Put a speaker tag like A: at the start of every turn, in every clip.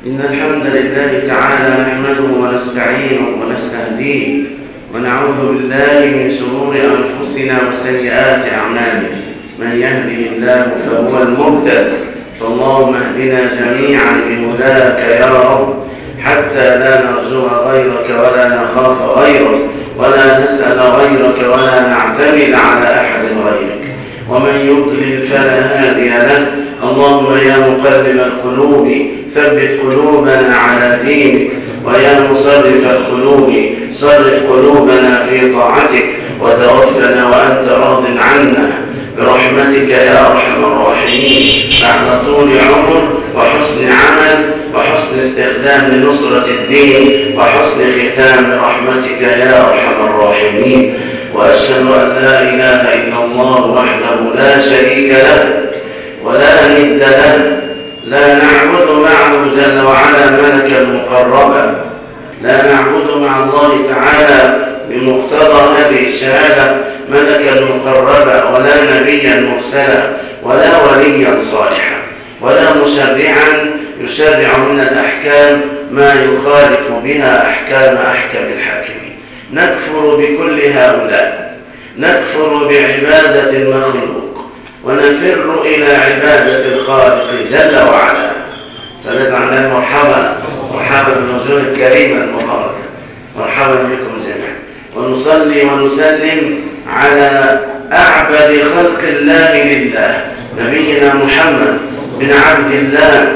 A: إن الحمد لله تعالى نحمده ونستعينه ونستهديه ونعوذ بالله من شرور أنفسنا وسيئات أعمالنا من يهده الله فهو المهتد فاللهم اهدنا جميعا بهداك يا رب حتى لا نرجو غيرك ولا نخاف غيرك ولا نسأل غيرك ولا نعتمد على أحد غيرك ومن يضلل فلا هادي له اللهم يا مقلب القلوب ثبت قلوبنا على دينك ويا مصرف القلوب صرف قلوبنا في طاعتك وتوفنا وأنت راض عنا برحمتك يا أرحم الراحمين بعد طول عمر وحسن عمل وحسن استخدام لنصرة الدين وحسن ختام رحمتك يا أرحم الراحمين وأشهد أن لا إله إلا الله وحده لا شريك له ولا ند له لا نعبد معه جل وعلا ملكا مقربا لا نعبد مع الله تعالى بمقتضى هذه الشهادة ملكا مقربا ولا نبيا مرسلا ولا وليا صالحا ولا مشرعا يشرع من الأحكام ما يخالف بها أحكام أحكم الحاكمين نكفر بكل هؤلاء نكفر بعبادة المخلوق ونفر إلى عبادة الخالق جل وعلا صلت على مرحبا مرحبا بالوجوه الكريمة المباركة مرحبا بكم جميعا ونصلي ونسلم على أعبد خلق الله لله نبينا محمد بن عبد الله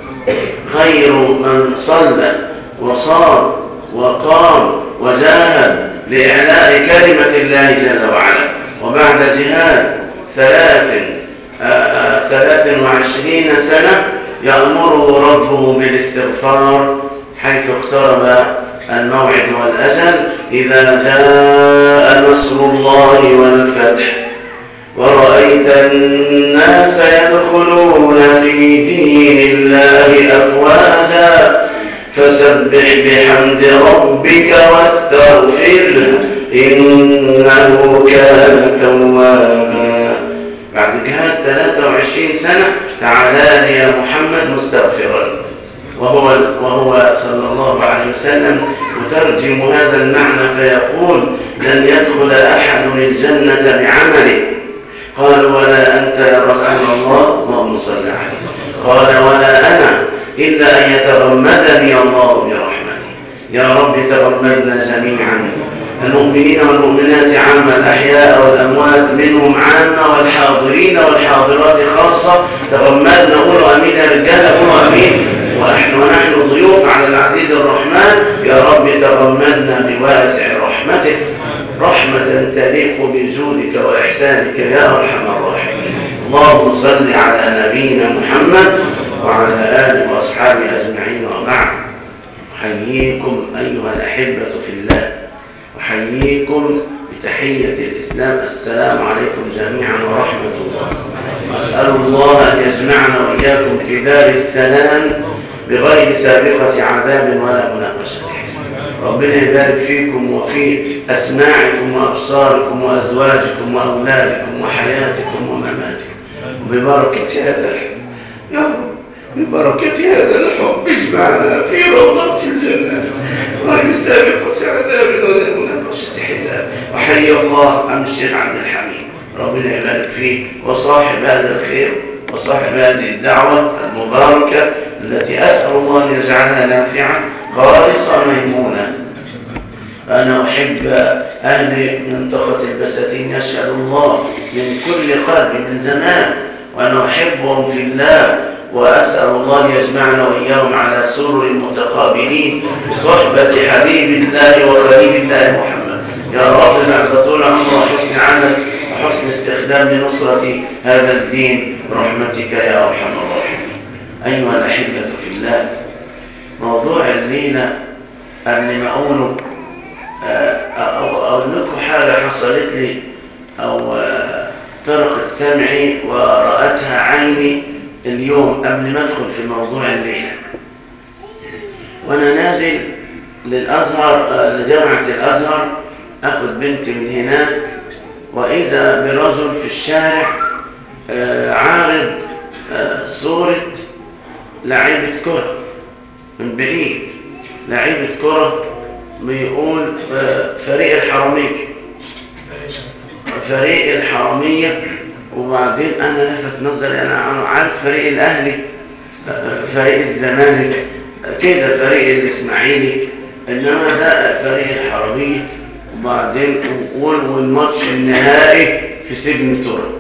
A: خير من صلى وصام وقام وجاهد لإعلاء كلمة الله جل وعلا وبعد جهاد ثلاث ثلاث وعشرين سنة يأمره ربه بالاستغفار حيث اقترب الموعد والأجل إذا جاء نصر الله والفتح ورأيت الناس يدخلون في دين الله أفواجا فسبح بحمد ربك واستغفره إنه كان توابا بعد جهاد 23 سنة تعالى لي يا محمد مستغفرا وهو, وهو صلى الله عليه وسلم يترجم هذا المعنى فيقول لن يدخل أحد الجنة بعمله قال ولا أنت يا رسول الله اللهم صل عليه قال ولا أنا إلا أن يتغمدني الله برحمته يا رب تغمدنا جميعا المؤمنين والمؤمنات عامة الأحياء والأموات منهم عامة والحاضرين والحاضرات خاصة تغمدنا قولوا أمين يا رجالة قولوا أمين ونحن ونحن ضيوف على العزيز الرحمن يا رب تغمدنا بواسع رحمتك رحمة تليق بجودك وإحسانك يا أرحم الراحمين اللهم صل على نبينا محمد وعلى آله وأصحابه أجمعين وبعد أحييكم أيها الأحبة في الله أحييكم بتحية الإسلام السلام عليكم جميعا ورحمة الله أسأل الله أن يجمعنا وإياكم في دار السلام بغير سابقة عذاب ولا مناقشة ربنا يبارك فيكم وفي أسماعكم وأبصاركم وأزواجكم وأولادكم وحياتكم ومماتكم وببركة هذا الحب يا رب ببركة هذا الحب اجمعنا في روضة الجنة غير سابقة عذاب ولا مناقشة حساب وحي الله عم الشيخ عبد الحميد ربنا يبارك فيه وصاحب هذا الخير وصاحب هذه الدعوة المباركة التي أسأل الله أن يجعلها نافعة خالصة ميمونة أنا أحب أهل منطقة البساتين يسأل الله من كل قلب من زمان وأنا أحبهم في الله وأسأل الله أن يجمعنا وإياهم على سرر متقابلين بصحبة حبيب الله وخليل الله محمد يا رب بعد طول عمر وحسن عمل وحسن استخدام لنصرة هذا الدين برحمتك يا أرحم الراحمين أيها الأحبة في الله موضوع الليلة قبل ما أقوله أقول لكم حاجة حصلت لي أو طرقت سمعي ورأتها عيني اليوم قبل ما أدخل في موضوع الليلة وأنا نازل للأزهر لجامعة الأزهر أخذ بنتي من هناك وإذا برجل في الشارع عارض صورة لعيبة كرة من بعيد لعيبة كرة بيقول آه، فريق الحرامية فريق الحرامية وبعدين أنا لفت نظري أنا عارف فريق الأهلي آه، فريق الزمالك آه، كده فريق الإسماعيلي إنما ده فريق الحرامية وبعدين وقول والماتش النهائي في سجن ترى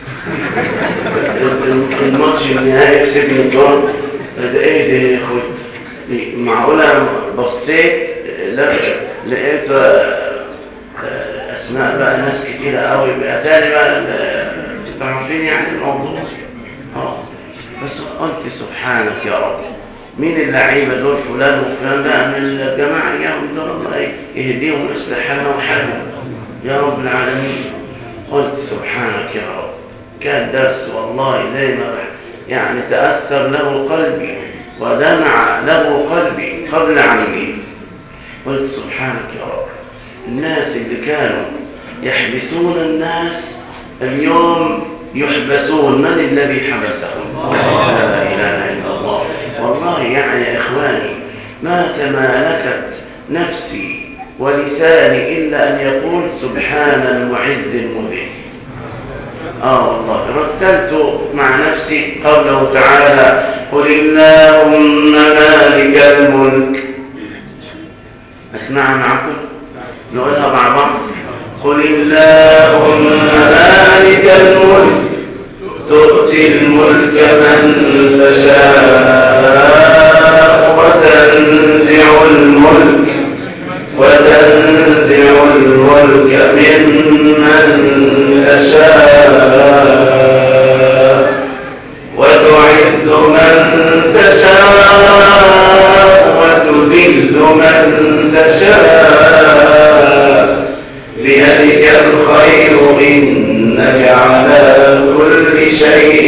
A: الماتش النهائي في سجن ترى ده ايه ده يا اخوي معقولة بصيت لا لقيت آه، اسماء بقى ناس كتيرة قوي بقى تاني بقى انتوا عارفين يعني الموضوع اه بس قلت سبحانك يا رب مين اللعيبه دول فلان وفلان بقى من الجماعه اياهم دول الله يهديهم ويصلح حالنا وحالهم يا رب العالمين قلت سبحانك يا رب كان درس والله زي ما بح يعني تأثر له قلبي ودمع له قلبي قبل عملي قلت سبحانك يا رب الناس اللي كانوا يحبسون الناس اليوم يحبسون من الذي حبسهم لا إله إلا الله والله يعني يا إخواني ما تمالكت نفسي ولساني إلا أن يقول سبحان المعز المذل آه والله رتلت مع نفسي قوله تعالى قل اللهم مالك الملك أسمعها معكم نقولها مع بعض قل اللهم مالك الملك تؤتي الملك من تشاء وتنزع الملك وتنزع الملك ممن تشاء وتعز من تشاء وتذل من تشاء بيدك الخير إنك على كل شيء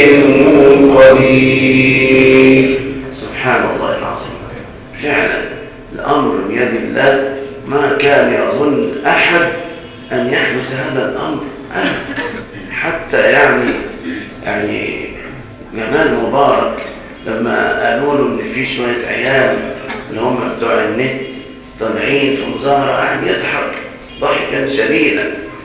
A: قدير سبحان الله العظيم فعلا الأمر بيد الله ما كان يظن أحد أن يحدث هذا الأمر أبدا حتى يعني يعني جمال مبارك لما قالوا له إن في شوية عيال اللي هم بتوع النت طالعين في مظاهرة قاعد يضحك ضحكا شديدا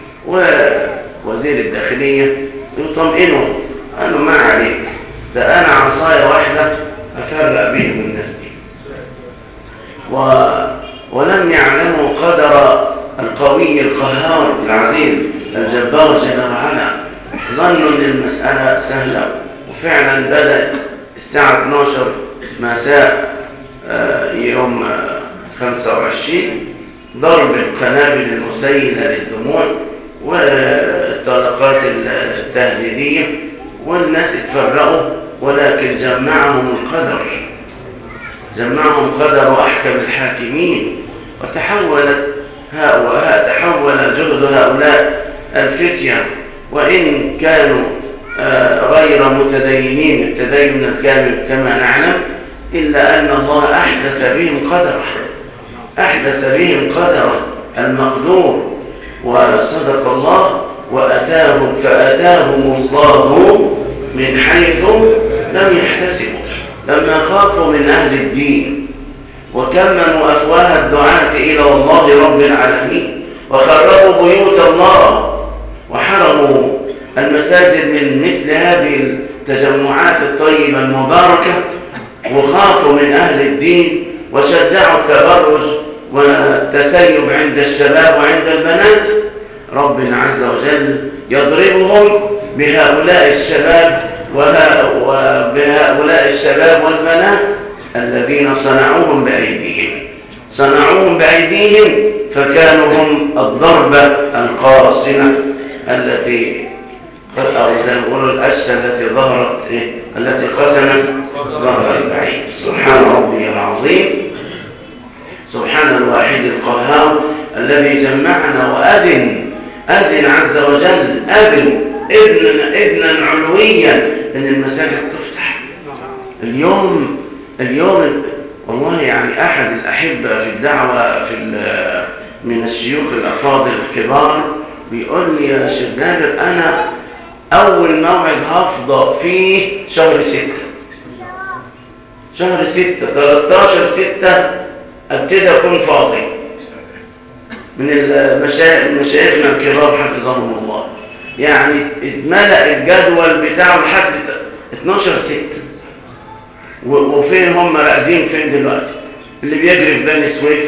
A: ووزير الداخلية يطمئنه قال له ما عليك ده أنا عصاية واحدة أفرق بهم الناس دي و... ولم يعلموا قدر القوي القهار العزيز الجبار جل وعلا ظنوا ان المسألة سهلة وفعلا بدأ الساعة 12 مساء يوم 25 ضرب القنابل المسيلة للدموع والطلقات التهديدية والناس اتفرقوا ولكن جمعهم القدر جمعهم قدر أحكم الحاكمين وتحولت هؤلاء تحول جهد هؤلاء الفتية وإن كانوا غير متدينين التدين الكامل كما نعلم إلا أن الله أحدث بهم قدرا أحدث بهم قدرا المقدور وصدق الله وأتاهم فأتاهم الله من حيث لم يحتسبوا لما خافوا من أهل الدين وكمنوا أفواه الدعاة إلى الله رب العالمين وخربوا بيوت الله وحرموا المساجد من مثل هذه التجمعات الطيبة المباركة وخافوا من أهل الدين وشجعوا التبرج والتسيب عند الشباب وعند البنات ربنا عز وجل يضربهم بهؤلاء الشباب وبهؤلاء الشباب والبنات الذين صنعوهم بأيديهم صنعوهم بأيديهم فكانوا هم الضربة القاصمة التي أو زي ما يقولوا الأشة التي ظهرت إيه؟ التي قسمت ظهر البعيد سبحان ربي العظيم سبحان الواحد القهار الذي جمعنا وأذن أذن عز وجل أذن إذنا, إذنا علويا أن المساجد تفتح اليوم اليوم والله يعني أحد الأحبة في الدعوة في من الشيوخ الأفاضل الكبار بيقول لي يا شيخ نادر أنا أول موعد هفضى فيه شهر ستة شهر ستة 13 ستة ابتدي اكون فاضي من المشايخ مشايخنا الكبار حفظهم الله يعني اتملأ الجدول بتاعه لحد 12 ستة وفين هم راقدين فين دلوقتي اللي بيجري في بني سويف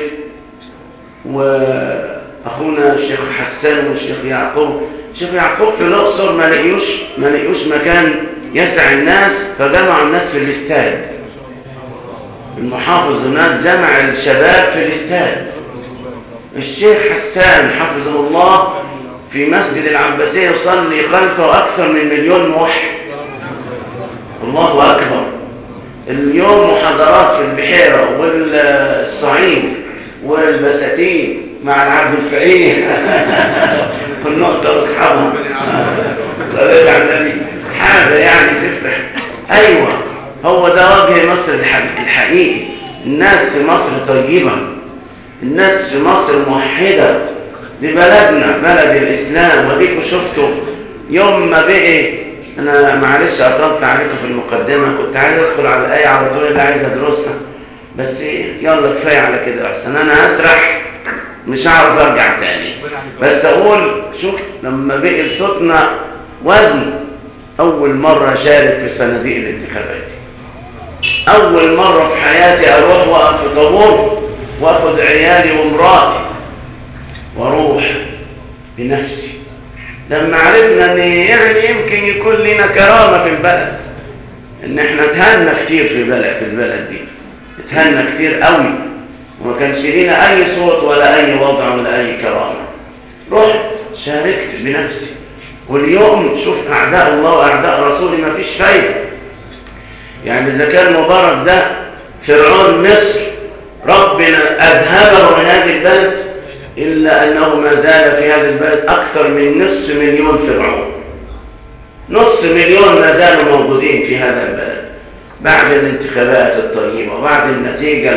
A: واخونا الشيخ حسان والشيخ يعقوب الشيخ يعقوب في الاقصر ما لقيوش ما لقيوش مكان يسع الناس فجمعوا الناس في الاستاد المحافظ هناك جمع الشباب في الاستاد الشيخ حسان حفظه الله في مسجد العباسية يصلي خلفه أكثر من مليون موحد الله أكبر اليوم محاضرات في البحيرة والصعيد والبساتين مع العبد الفقيه والنقطة واصحابها صليت على النبي حاجة يعني تفرح أيوة هو ده وجه مصر الحقيقي الناس في مصر طيبة الناس في مصر موحدة دي بلدنا بلد الإسلام وديكوا شفتوا يوم ما بقي أنا معلش أطلت عليكم في المقدمة كنت عايز أدخل على الآية على طول اللي عايز أدرسها بس يلا كفاية على كده أحسن أنا هسرح مش هعرف أرجع تاني بس أقول شوف لما بقي صوتنا وزن أول مرة أشارك في صناديق الانتخابات أول مرة في حياتي أروح وأقف في طابور وأخد عيالي ومراتي وأروح بنفسي لما عرفنا ان يعني يمكن يكون لنا كرامة في البلد ان احنا اتهنا كتير في البلد في البلد دي اتهنا كتير قوي وما كانش لنا اي صوت ولا اي وضع ولا اي كرامة رحت شاركت بنفسي واليوم شوف اعداء الله واعداء رسوله ما فيش فايدة يعني اذا كان مبارك ده فرعون مصر ربنا اذهبه من هذه البلد إلا أنه ما زال في هذا البلد أكثر من نصف مليون فرعون نصف مليون ما زالوا موجودين في هذا البلد بعد الانتخابات الطيبة وبعد النتيجة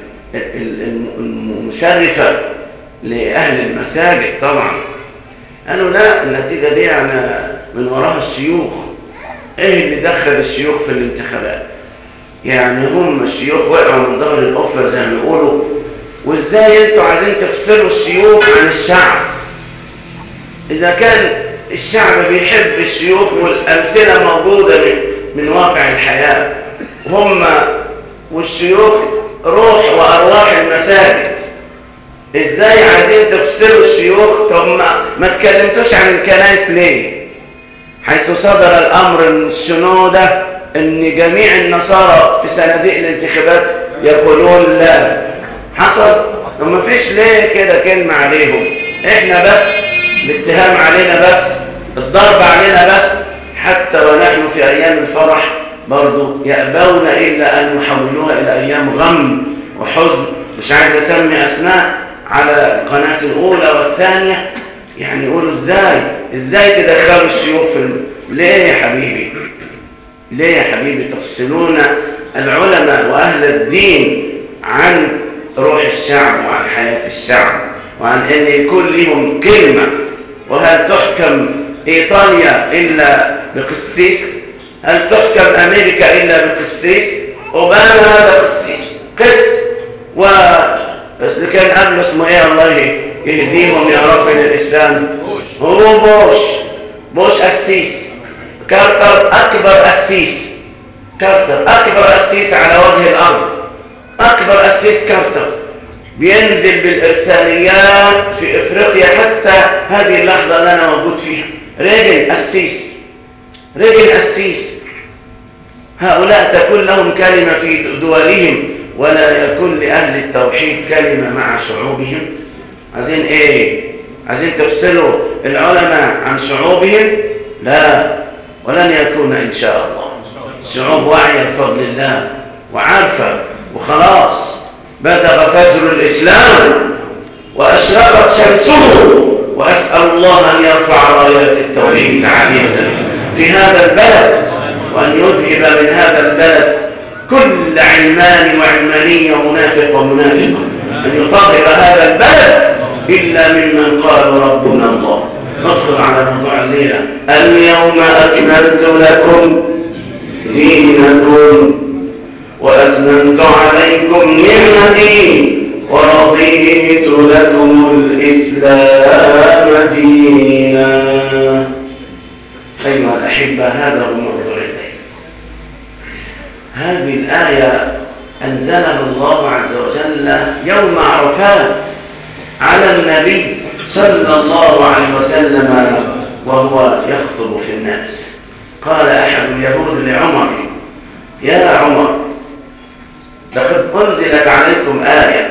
A: المشرفة لأهل المساجد طبعا قالوا لا النتيجة دي أنا من وراها الشيوخ إيه اللي دخل الشيوخ في الانتخابات يعني هم الشيوخ وقعوا من ظهر الأفر زي ما بيقولوا وازاي انتوا عايزين تفصلوا الشيوخ عن الشعب اذا كان الشعب بيحب الشيوخ والامثله موجوده من, من واقع الحياه هم والشيوخ روح وارواح المساجد ازاي عايزين تفصلوا الشيوخ طب ما, ما تكلمتوش عن الكنائس ليه حيث صدر الامر من الشنوده ان جميع النصارى في صناديق الانتخابات يقولون لا حصل وما فيش ليه كده كلمة عليهم احنا بس الاتهام علينا بس الضرب علينا بس حتى ونحن في ايام الفرح برضو يأبون الا ان يحولوها الى ايام غم وحزن مش عايز اسمي اسماء على القناة الاولى والثانية يعني يقولوا ازاي ازاي تدخلوا الشيوخ في الم... ليه يا حبيبي ليه يا حبيبي تفصلون العلماء واهل الدين عن روح الشعب وعن حياة الشعب وعن ان يكون لهم كلمة وهل تحكم ايطاليا الا بقسيس هل تحكم امريكا الا بقسيس اوباما هذا قسيس قس و بس اللي كان قبله اسمه ايه الله يهديهم يا رب للاسلام هو بوش بوش قسيس كارتر اكبر قسيس كارتر اكبر قسيس على وجه الارض أكبر أسيس كارتر بينزل بالإرساليات في إفريقيا حتى هذه اللحظة اللي أنا موجود فيها رجل أسيس رجل أسيس هؤلاء تكون لهم كلمة في دولهم ولا يكون لأهل التوحيد كلمة مع شعوبهم عايزين إيه؟ عايزين تفصلوا العلماء عن شعوبهم لا ولن يكون إن شاء الله شعوب واعية بفضل الله وعارفة وخلاص بزغ فجر الإسلام وأشرقت شمسه وأسأل الله أن يرفع رايات التوحيد عالية في هذا البلد وأن يذهب من هذا البلد كل علمان وعلمانية ومنافق ومنافق أن يطهر هذا البلد إلا ممن قال ربنا الله ندخل على موضوع الليلة اليوم أكملت لكم دينكم وأتممت عليكم نعمتي ورضيت لكم الإسلام دينا أيها الأحبة هذا هو موضوع الليل هذه الآية أنزلها الله عز وجل يوم عرفات على النبي صلى الله عليه وسلم وهو يخطب في الناس قال أحد اليهود لعمر يا عمر لقد أنزلت عليكم آية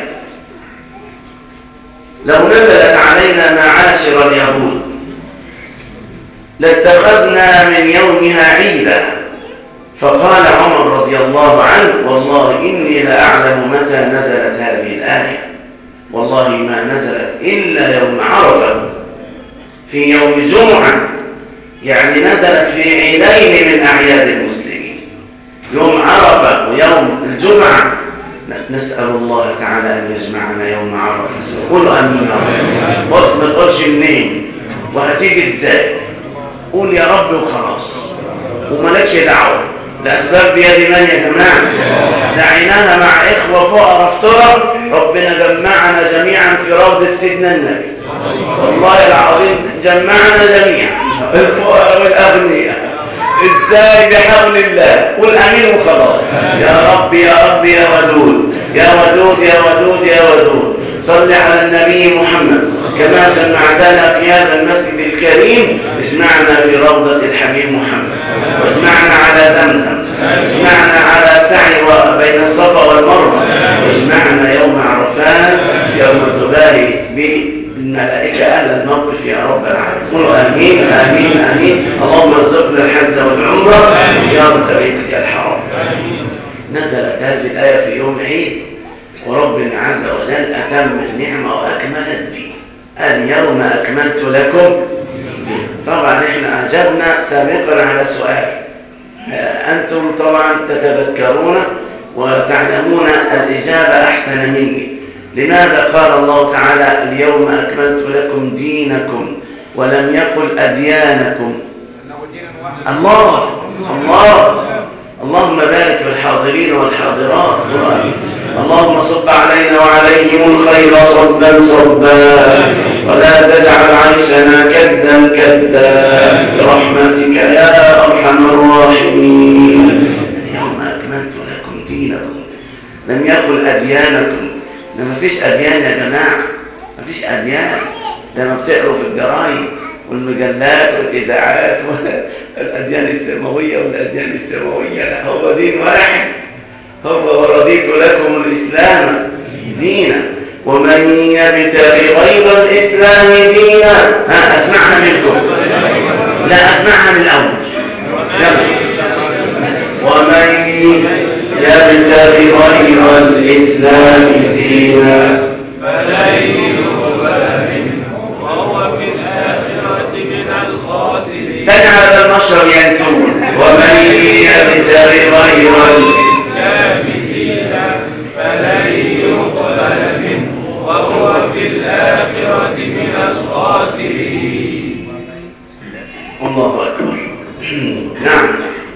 A: لو نزلت علينا معاشر اليهود لاتخذنا من يومها عيدا فقال عمر رضي الله عنه والله إني لأعلم متى نزلت هذه الآية والله ما نزلت إلا يوم عرفة في يوم جمعة يعني نزلت في عيدين من أعياد المسلمين يوم عرفة ويوم الجمعة نسأل الله تعالى أن يجمعنا يوم عرفة قولوا أمين يا رب بص ما تقولش منين وهتيجي ازاي قول يا رب وخلاص ومالكش دعوة الأسباب بيد من يا جماعة دعيناها مع إخوة فقراء افترى ربنا جمعنا جميعا في روضة سيدنا النبي والله العظيم جمعنا جميعا الفقراء والأغنياء ازاي بحول الله قل امين وخلاص يا رب يا رب يا ودود يا ودود يا ودود يا ودود صل على النبي محمد كما سمعتنا في هذا المسجد الكريم اسمعنا في روضة الحبيب محمد واسمعنا على زمزم اسمعنا على السعي بين الصفا والمروة واسمعنا يوم عرفات يوم تباري بالملائكة أهل الموقف يا رب العالمين قولوا آمين آمين آمين اللهم ارزقنا الحج والعمرة زيارة بيتك الحرام نزلت هذه الآية في يوم عيد وربنا عز وجل أتم النعمة وأكمل الدين اليوم أكملت لكم دين طبعا احنا أجبنا سابقا على سؤال أنتم طبعا تتذكرون وتعلمون الإجابة أحسن مني لماذا قال الله تعالى اليوم أكملت لكم دينكم ولم يقل أديانكم الله الله اللهم بارك في الحاضرين والحاضرات اللهم صب علينا وعليهم الخير صبا صبا ولا تجعل عيشنا كدا كدا برحمتك يا أرحم الراحمين اليوم أكملت لكم دينكم لم يقل أديانكم ده مفيش أديان يا جماعة مفيش أديان ده ما بتقروا في الجرايد والمجلات والإذاعات والأديان السماوية والأديان السماوية لا هو دين واحد هو ورضيت لكم الإسلام دينا ومن يبتغي غير الإسلام دينا ها أسمعها منكم لا أسمعها من الأول يلا ومن يبتغي غير الإسلام دينا
B: فلن يقبل منه وهو في الآخرة من الخاسرين
A: تاني على المشرب ينسون ومن يبتغي غير
B: الإسلام دينا فلن يقبل منه وهو في الآخرة من الخاسرين
A: الله أكبر نعم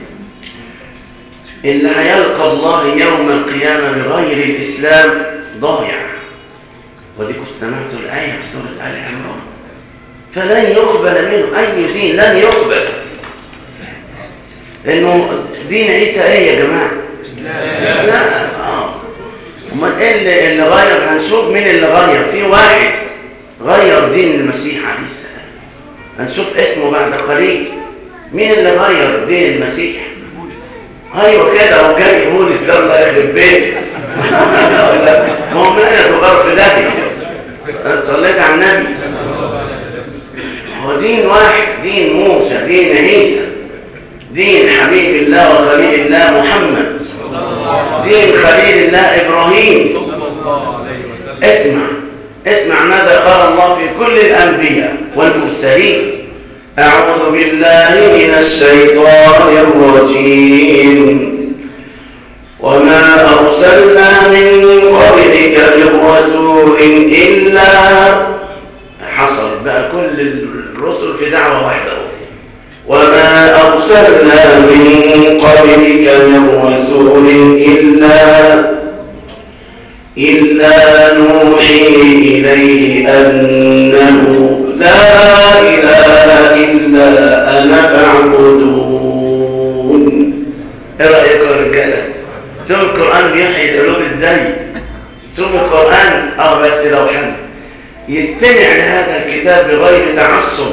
A: اللي هيلقى الله يوم القيامة بغير الإسلام ضايع وديكم استمعتوا الآية في سورة آل عمران فلن يقبل منه أي دين لن يقبل لأنه دين عيسى إيه يا جماعة؟ إسلام آه أمال إيه اللي, اللي غير هنشوف مين اللي غير في واحد غير دين المسيح عليه السلام هنشوف اسمه بعد قليل مين اللي غير دين المسيح ايوه كده هو جاي بولس ده الله يخرب بيته ما هو مات وغرف داهيه صليت على النبي هو دين واحد دين موسى دين عيسى دين حبيب الله وخليل الله محمد دين خليل الله ابراهيم اسمع اسمع ماذا قال الله في كل الانبياء والمرسلين أعوذ بالله من الشيطان الرجيم وما أرسلنا من قبلك من رسول إلا حصل بقى كل الرسل في دعوة واحدة وما أرسلنا من قبلك من رسول إلا إلا نوحي إليه أنه لا إله إلا أنا فاعبدون إيه رأيكم يا رجالة؟ ثم القرآن بيحيي القلوب إزاي؟ ثم القرآن آه بس لو حد يستمع لهذا الكتاب بغير تعصب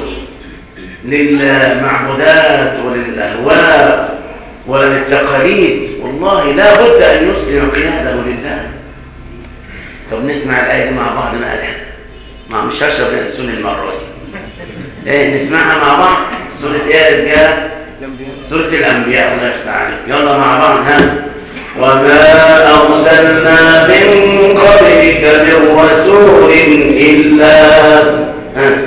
A: للمعبودات وللأهواء وللتقاليد والله لا بد أن يسلم قياده لله طب نسمع الآية دي مع بعض بقى ما مش هشرب الأنسون المرة دي ايه نسمعها مع بعض سورة ايه يا رجالة سورة الأنبياء الله يفتح عليك يلا مع بعض ها وما أرسلنا من قبلك من رسول إلا ها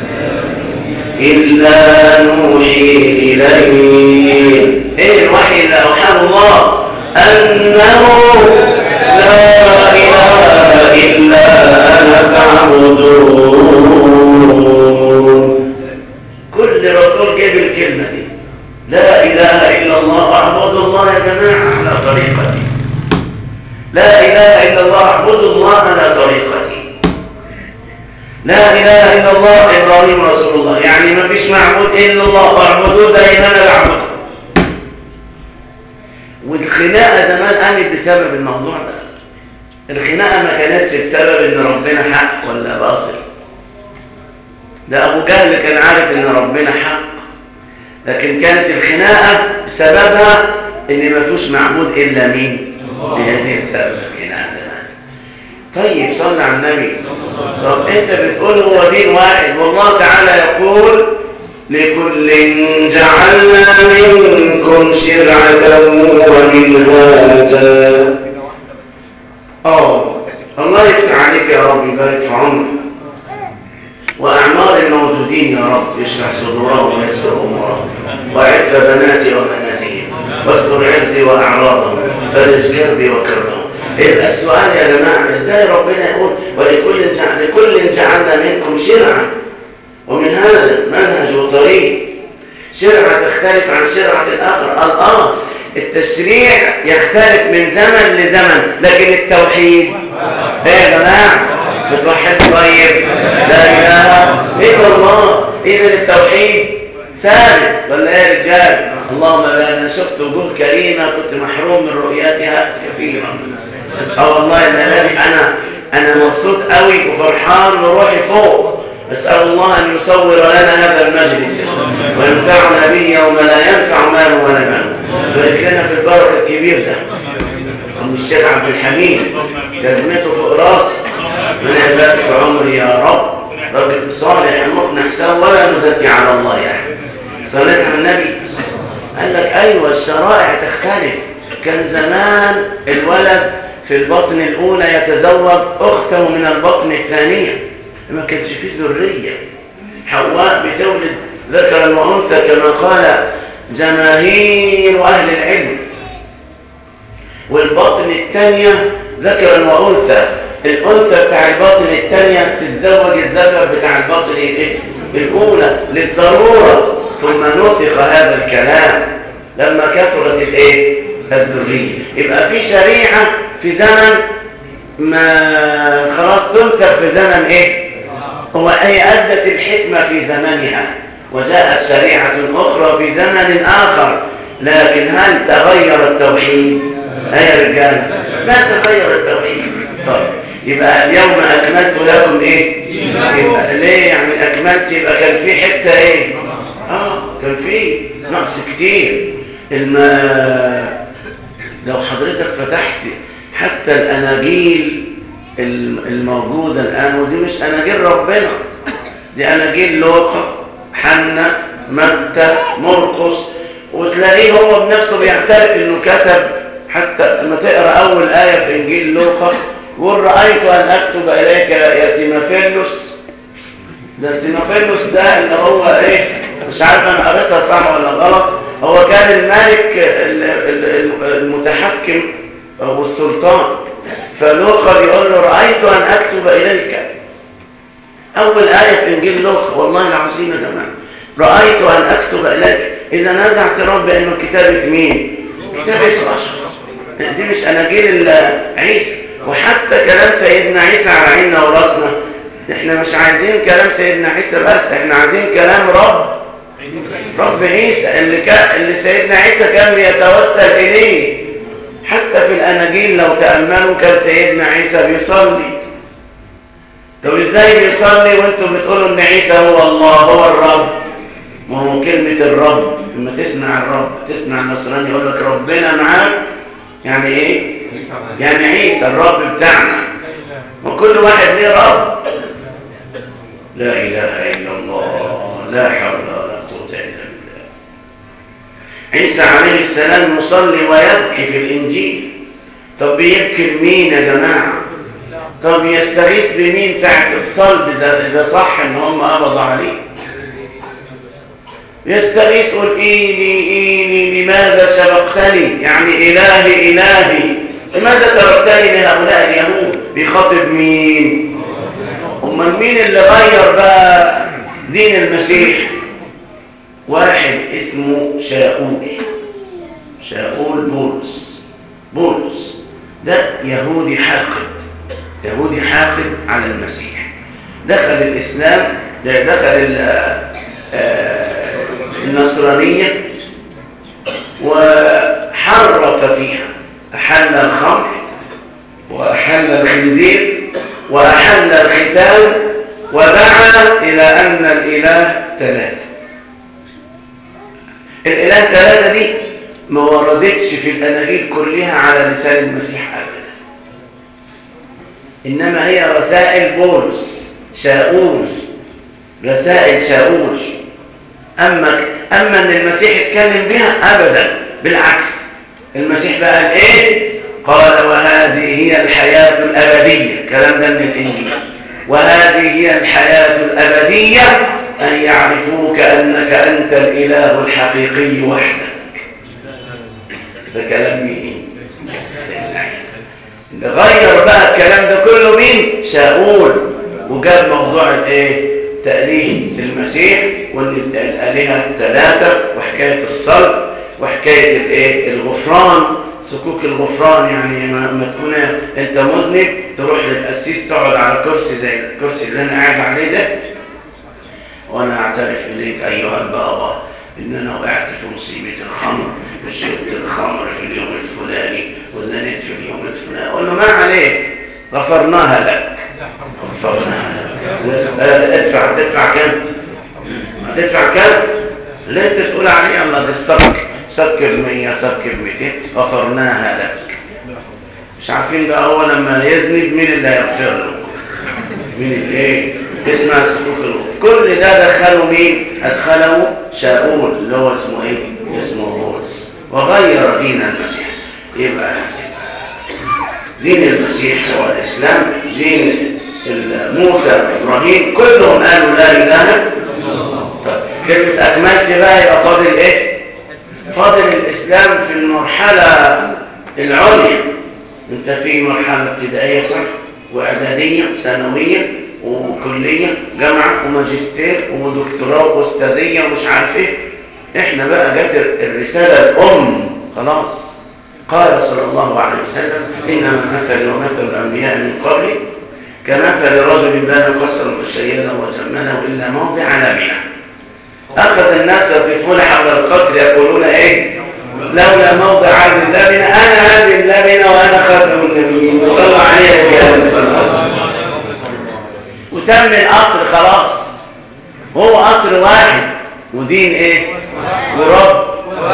A: إلا نوحي إليه إيه الوحي اللي أوحاه الله أنه لا إله إلا أنا فاعبدون كل رسول جاب الكلمة دي لا إله إلا الله أعبد الله يا جماعة على طريقتي لا إله إلا الله أعبد الله على طريقتي لا إله إلا الله إبراهيم رسول الله يعني ما فيش معبود إلا الله أعبدوه زي ما أنا بعبده والخناقة زمان قامت بسبب الموضوع ده الخناقة ما كانتش بسبب إن ربنا حق ولا باطل ده أبو جهل كان عارف إن ربنا حق لكن كانت الخناقة سببها إن ما فيش معبود إلا مين هذه سبب الخناقة زمان طيب صلى على النبي طب انت بتقول هو دين واحد والله تعالى يقول لكل جعلنا منكم شرعة ومنهاجا اه الله يفتح عليك يا رب يبارك في عمرك وأعمار الموجودين يا رب يشرح صدورهم ويسر أمورهم وعف بناتي وبناتهم واستر عرضي وأعراضهم فرج كربي وكربهم يبقى السؤال يا جماعة ازاي ربنا يقول ولكل جعل لكل جعلنا منكم شرعة ومن هذا منهج وطريق شرعة تختلف عن شرعة الآخر قال آه التشريع يختلف من زمن لزمن لكن التوحيد ايه يا جماعة بتوحد طيب لا إله إلا الله إذا التوحيد ثابت ولا ايه يا رجال اللهم انا شفت وجوه كريمة كنت محروم من رؤيتها كثيرا بس اه والله ان انا انا مبسوط قوي وفرحان وروحي فوق اسال الله ان يصور لنا هذا المجلس وينفعنا به يوم لا ينفع مال ولا مال ويبارك لنا في البركه الكبير ده ام الشيخ عبد الحميد جزمته فوق راسي من يبارك في عمري يا رب رجل صالح مقنع سوى ولا نزكي على الله يعني صليت على النبي قال لك ايوه الشرائع تختلف كان زمان الولد في البطن الأولى يتزوج أخته من البطن الثانية ما كانش فيه ذرية حواء بتولد ذكرا وأنثى كما قال جماهير أهل العلم والبطن الثانية ذكرا وأنثى الأنثى بتاع البطن الثانية تتزوج الذكر بتاع البطن الأولى للضرورة ثم نسخ هذا الكلام لما كثرت الايه الذريه يبقى في شريعه في زمن ما خلاص تنسب في زمن ايه هو هي ادت الحكمه في زمنها وجاءت شريعه اخرى في زمن اخر لكن هل تغير التوحيد اي يا رجال لا تغير التوحيد طيب يبقى اليوم اكملت لكم ايه يبقى ليه يعني اكملت يبقى كان في حته ايه اه كان في نقص كتير الما لو حضرتك فتحت حتى الاناجيل الموجوده الان ودي مش اناجيل ربنا دي اناجيل لوقا حنا متى مرقس وتلاقيه هو بنفسه بيعترف انه كتب حتى لما تقرا اول ايه في انجيل لوقا يقول رايت ان اكتب اليك يا سيمافيلوس ده سيمافيلوس ده اللي هو ايه مش عارف انا قريتها صح ولا غلط هو كان الملك المتحكم والسلطان فلوقا بيقول له رايت ان اكتب اليك اول ايه في انجيل لوقا والله العظيم يا جماعه رايت ان اكتب اليك إذا هذا اعتراف بأنه كتابة مين؟ كتابة بشر دي مش أناجيل عيسى وحتى كلام سيدنا عيسى على عيننا وراسنا احنا مش عايزين كلام سيدنا عيسى بس احنا عايزين كلام رب رب عيسى اللي, كان اللي سيدنا عيسى كان بيتوسل إليه حتى في الأناجيل لو تأملوا كان سيدنا عيسى بيصلي طب ازاي بيصلي وانتم بتقولوا ان عيسى هو الله هو الرب ما هو كلمة الرب لما تسمع الرب تسمع النصراني يقول لك ربنا معاك يعني ايه يعني عيسى الرب بتاعنا وكل واحد ليه رب لا اله الا الله لا حول ولا قوه الا بالله عيسى عليه السلام يصلي ويبكي في الانجيل طب بيبكي لمين يا جماعه طب يستغيث بمين ساعه الصلب اذا صح ان هم قبضوا عليه يستغيث يقول إيني إيني لماذا سبقتني يعني إلهي إلهي لماذا تركتني لهؤلاء اليهود بيخاطب مين أمال مين اللي غير بقى دين المسيح واحد اسمه شاؤول شاؤول بولس بولس ده يهودي حاقد يهودي حاقد على المسيح دخل الإسلام ده دخل النصرانية وحرف فيها أحل الخمر وأحل الخنزير وأحل الختان ودعا إلى أن الإله ثلاثة الإله ثلاثة دي ما وردتش في الأناجيل كلها على لسان المسيح أبدا إنما هي رسائل بولس شاؤول رسائل شاؤول أما أما أن المسيح اتكلم بها أبدا بالعكس المسيح بقى قال إيه قال وهذه هي الحياة الأبدية كلام ده من الإنجيل وهذه هي الحياة الأبدية أن يعرفوك أنك أنت الإله الحقيقي وحدك ده كلام مين سيدنا عيسى اللي غير بقى الكلام ده كله مين شاؤول وجاب موضوع الايه تأليه المسيح وان الآلهة ثلاثة وحكاية الصلب وحكاية الايه الغفران سكوك الغفران يعني ما تكون انت مذنب تروح للقسيس تقعد على كرسي زي الكرسي اللي انا قاعد عليه ده وانا اعترف اليك ايها البابا ان انا وقعت في مصيبة الخمر وشربت الخمر في اليوم الفلاني وزنيت في اليوم الفلاني اقول له ما عليك غفرناها لك غفرناها لك ادفع تدفع كم هتدفع كم اللي انت تقول عليه الله ده السبك سبك ب100 سبك ب200 غفرناها لك مش عارفين بقى هو لما يذنب مين اللي هيغفر له مين اللي ايه اسمها سلوك الغفر كل ده دخله مين ادخله شاؤول اللي هو اسمه ايه اسمه بولس وغير دين المسيح يبقى دين المسيح هو الاسلام دين موسى ابراهيم كلهم قالوا لا اله طب كلمه اكملت بقى يبقى فاضل ايه فاضل الاسلام في المرحله العليا انت في مرحله ابتدائيه صح واعداديه ثانويه وكليه جامعه وماجستير ودكتوراه واستاذيه ومش عارف ايه احنا بقى جت الرساله الام خلاص قال صلى الله عليه وسلم انما مثل ومثل الانبياء من قبلي كمثل رجل بان قصرا فشيده وجمله الا موضع لبنه اخذ الناس يطيفون حول القصر يقولون ايه لولا موضع هذه اللبنه انا هذه اللبنه وانا خاتم النبيين صلى عليه وسلم صلى الله عليه وسلم وتم القصر خلاص هو قصر واحد ودين ايه ورب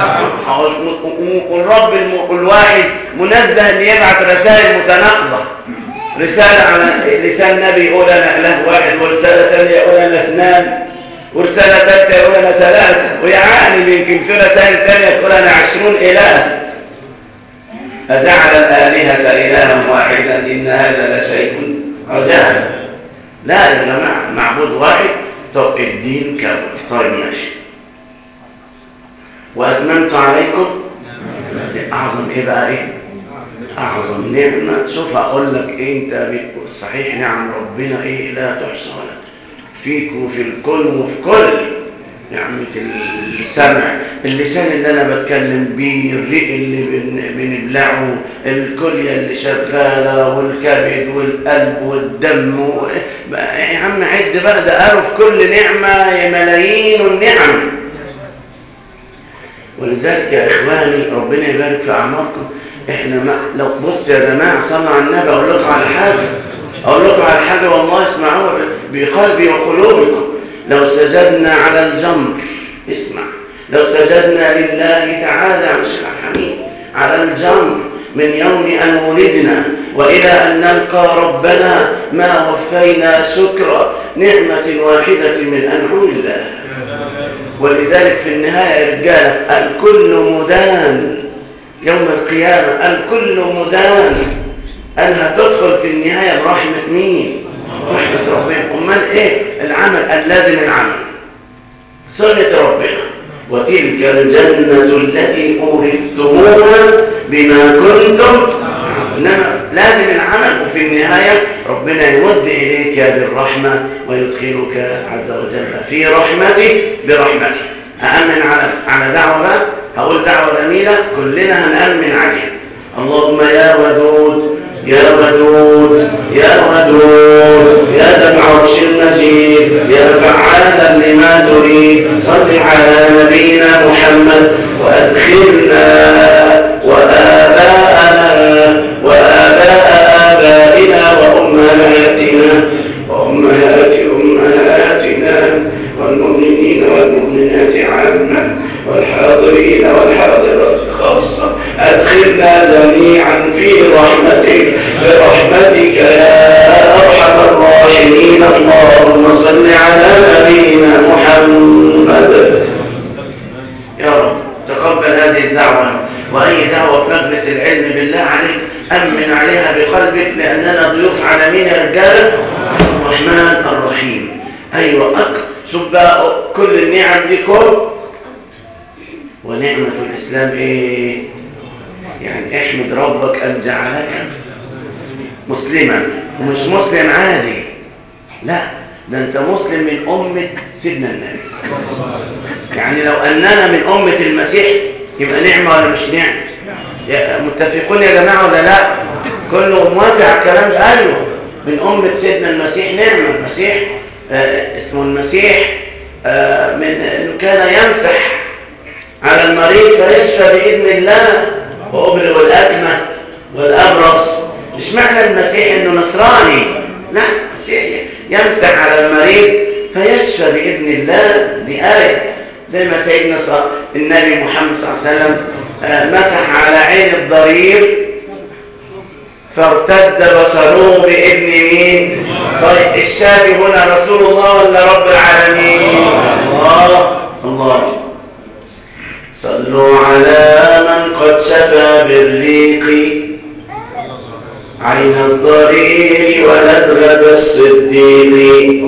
A: والرب الواحد منزه ان يبعث رسائل متناقضه رساله على لسان نبي يقول انا اله واحد ورساله ثانيه يقول انا اثنان ورساله ثالثه يقول انا ثلاثه ويعاني يمكن في رسائل ثانيه تقول انا عشرون اله أجعل الآلهة إلها واحدا إن هذا لشيء عجاب لا يا جماعة معبود واحد طب الدين كامل طيب ماشي وأتممت عليكم أعظم إيه بقى إيه أعظم نعمة شوف أقول لك إيه أنت بتقول صحيح نعم ربنا إيه لا تحصى فيك وفي الكل وفي كل نعمة السمع اللسان اللي انا بتكلم بيه الريق اللي بن- بنبلعه الكليه اللي شغاله والكبد والقلب والدم و... بقى- يا عم عد بقى ده قالوا في كل نعمه ملايين النعم ولذلك يا اخواني ربنا يبارك في اعماركم احنا ما لو بص يا جماعه صلوا على النبي اقول لكم على حاجه اقول لكم على حاجه والله اسمعوها بقلبي وقلوبكم لو سجدنا على الجمر اسمع لو سجدنا لله تعالى يا شيخ حميد على الجمر من يوم ان ولدنا والى ان نلقى ربنا ما وفينا شكر نعمه واحده من انعم الله ولذلك في النهاية يا رجالة الكل مدان يوم القيامة الكل مدان قال هتدخل في النهاية برحمة مين؟ رحمة ربنا أمال إيه؟ العمل اللازم العمل سنة ربنا وتلك الجنة التي أورثتموها بما كنتم إنما لازم العمل وفي النهاية ربنا يمد إليك يد الرحمة ويدخلك عز وجل في رحمته برحمته أأمن على على دعوة بقى هقول دعوة جميلة كلنا هنأمن عليها اللهم يا ودود يا ودود يا ودود يا ذا العرش المجيد يا فعالا لما تريد صل على نبينا محمد وأدخلنا وآباءنا وآباء آبائنا وأمهاتنا وأمهات أمهاتنا والمؤمنين والمؤمنات عامة والحاضرين والحاضرات خاصة أدخلنا جميعا في رحمتك برحمتك يا أرحم الراحمين اللهم صل على نبينا محمد يا رب تقبل هذه الدعوة وأي دعوة في مجلس العلم بالله عليك أمن عليها بقلبك لأننا ضيوف على مين يا رجالة الرحمن الرحيم أيوة أك شوف بقى كل النعم دي كل ونعمة الإسلام إيه يعني احمد ربك أن جعلك مسلما ومش مسلم عادي لا ده انت مسلم من أمة سيدنا النبي يعني لو أننا من أمة المسيح يبقى نعمة ولا مش نعمة يا- متفقون يا جماعة ولا لا كله موافق على الكلام ده أيوه من أمة سيدنا المسيح نعمة المسيح آه اسمه المسيح آه من إنه كان يمسح على المريض فيشفى بإذن الله وأبرئ الأكمة والأبرص مش معنى المسيح إنه نصراني لا مسيح يمسح على المريض فيشفى بإذن الله دي آية زي ما سيدنا صلى النبي محمد صلى الله عليه وسلم آه، مسح على عين الضرير فارتد بصره بإذن مين طيب الشافي هنا رسول الله ولا رب العالمين الله الله صلوا على من قد شفى بالريق عين الضرير ولدغة الصديق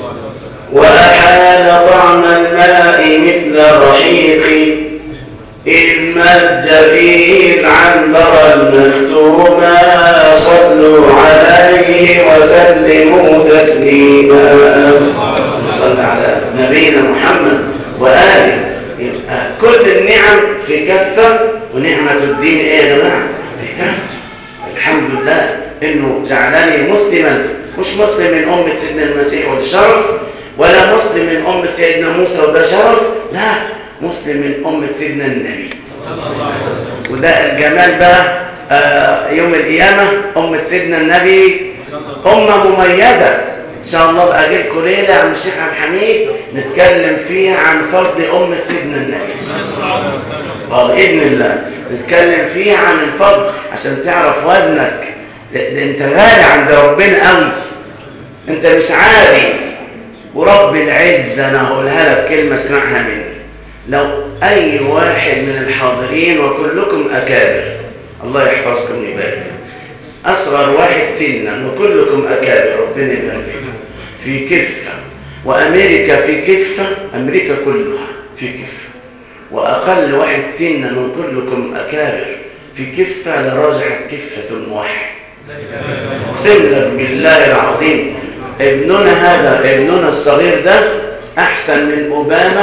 A: وأحال طعم الماء مثل رحيق إذ مد فيه العنبر المكتوما صلوا عليه وسلموا تسليما صلى على نبينا محمد وآله يبقى كل النعم في كفة ونعمة الدين ايه يا جماعة في كفة الحمد لله انه جعلني مسلما مش مسلم من أمة سيدنا المسيح وده شرف ولا مسلم من أمة سيدنا موسى وده شرف لا مسلم من أمة سيدنا النبي وده الجمال بقى آه، يوم القيامة أمة سيدنا النبي أمة مميزة إن شاء الله بقى أجيلكم ليلة يا عم الشيخ عبد الحميد نتكلم فيها عن فضل أمة سيدنا النبي آه، بإذن الله نتكلم فيها عن الفضل عشان تعرف وزنك ده ده أنت غالي عند ربنا قوي أنت مش عادي ورب العزة أنا هقولها لك كلمة اسمعها مني لو أي واحد من الحاضرين وكلكم أكابر الله يحفظكم ويبارك أصغر واحد سنا وكلكم أكابر ربنا يبارك فيكم في كفة وأمريكا في كفة أمريكا كلها في كفة وأقل واحد سنا وكلكم أكابر في كفة لراجحت كفة موحد اقسم لك بالله العظيم ابننا هذا ابننا الصغير ده احسن من اوباما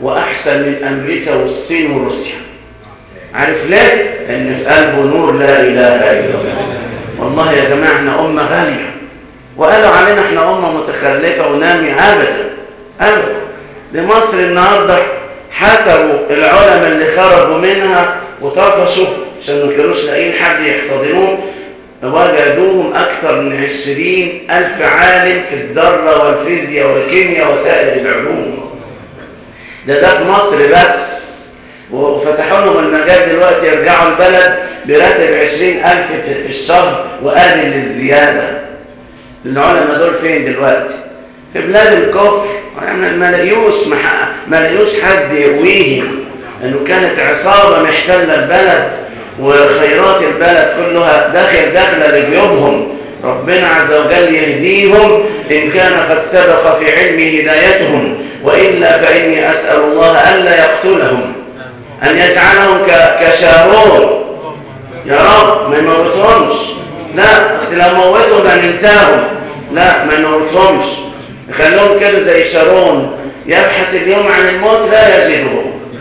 A: وأحسن من أمريكا والصين وروسيا عارف ليه؟ لأن في قلبه نور لا إله إلا الله والله يا جماعة احنا أمة غالية وقالوا علينا احنا أمة متخلفة ونامي أبدا أبدا دي مصر النهاردة حسبوا العلماء اللي خرجوا منها وطفشوا عشان ما كانوش لاقيين حد يحتضنوه وجدوهم أكثر من عشرين ألف عالم في الذرة والفيزياء والكيمياء وسائر العلوم ده ده في مصر بس وفتحوا لهم المجال دلوقتي يرجعوا البلد براتب عشرين ألف في الشهر وقابل للزيادة العلماء دول فين دلوقتي في بلاد الكفر ما لقيوش ما لقيوش حد يقويهم انه كانت عصابة محتلة البلد وخيرات البلد كلها داخل داخلة لجيوبهم ربنا عز وجل يهديهم إن كان قد سبق في علمه هدايتهم وإلا فإني أسأل الله ألا يقتلهم أن يجعلهم كشارون يا رب ما يموتهمش لا أصل لو موتهم هننساهم لا ما يموتهمش يخلوهم كده زي شارون يبحث اليوم عن الموت لا يجده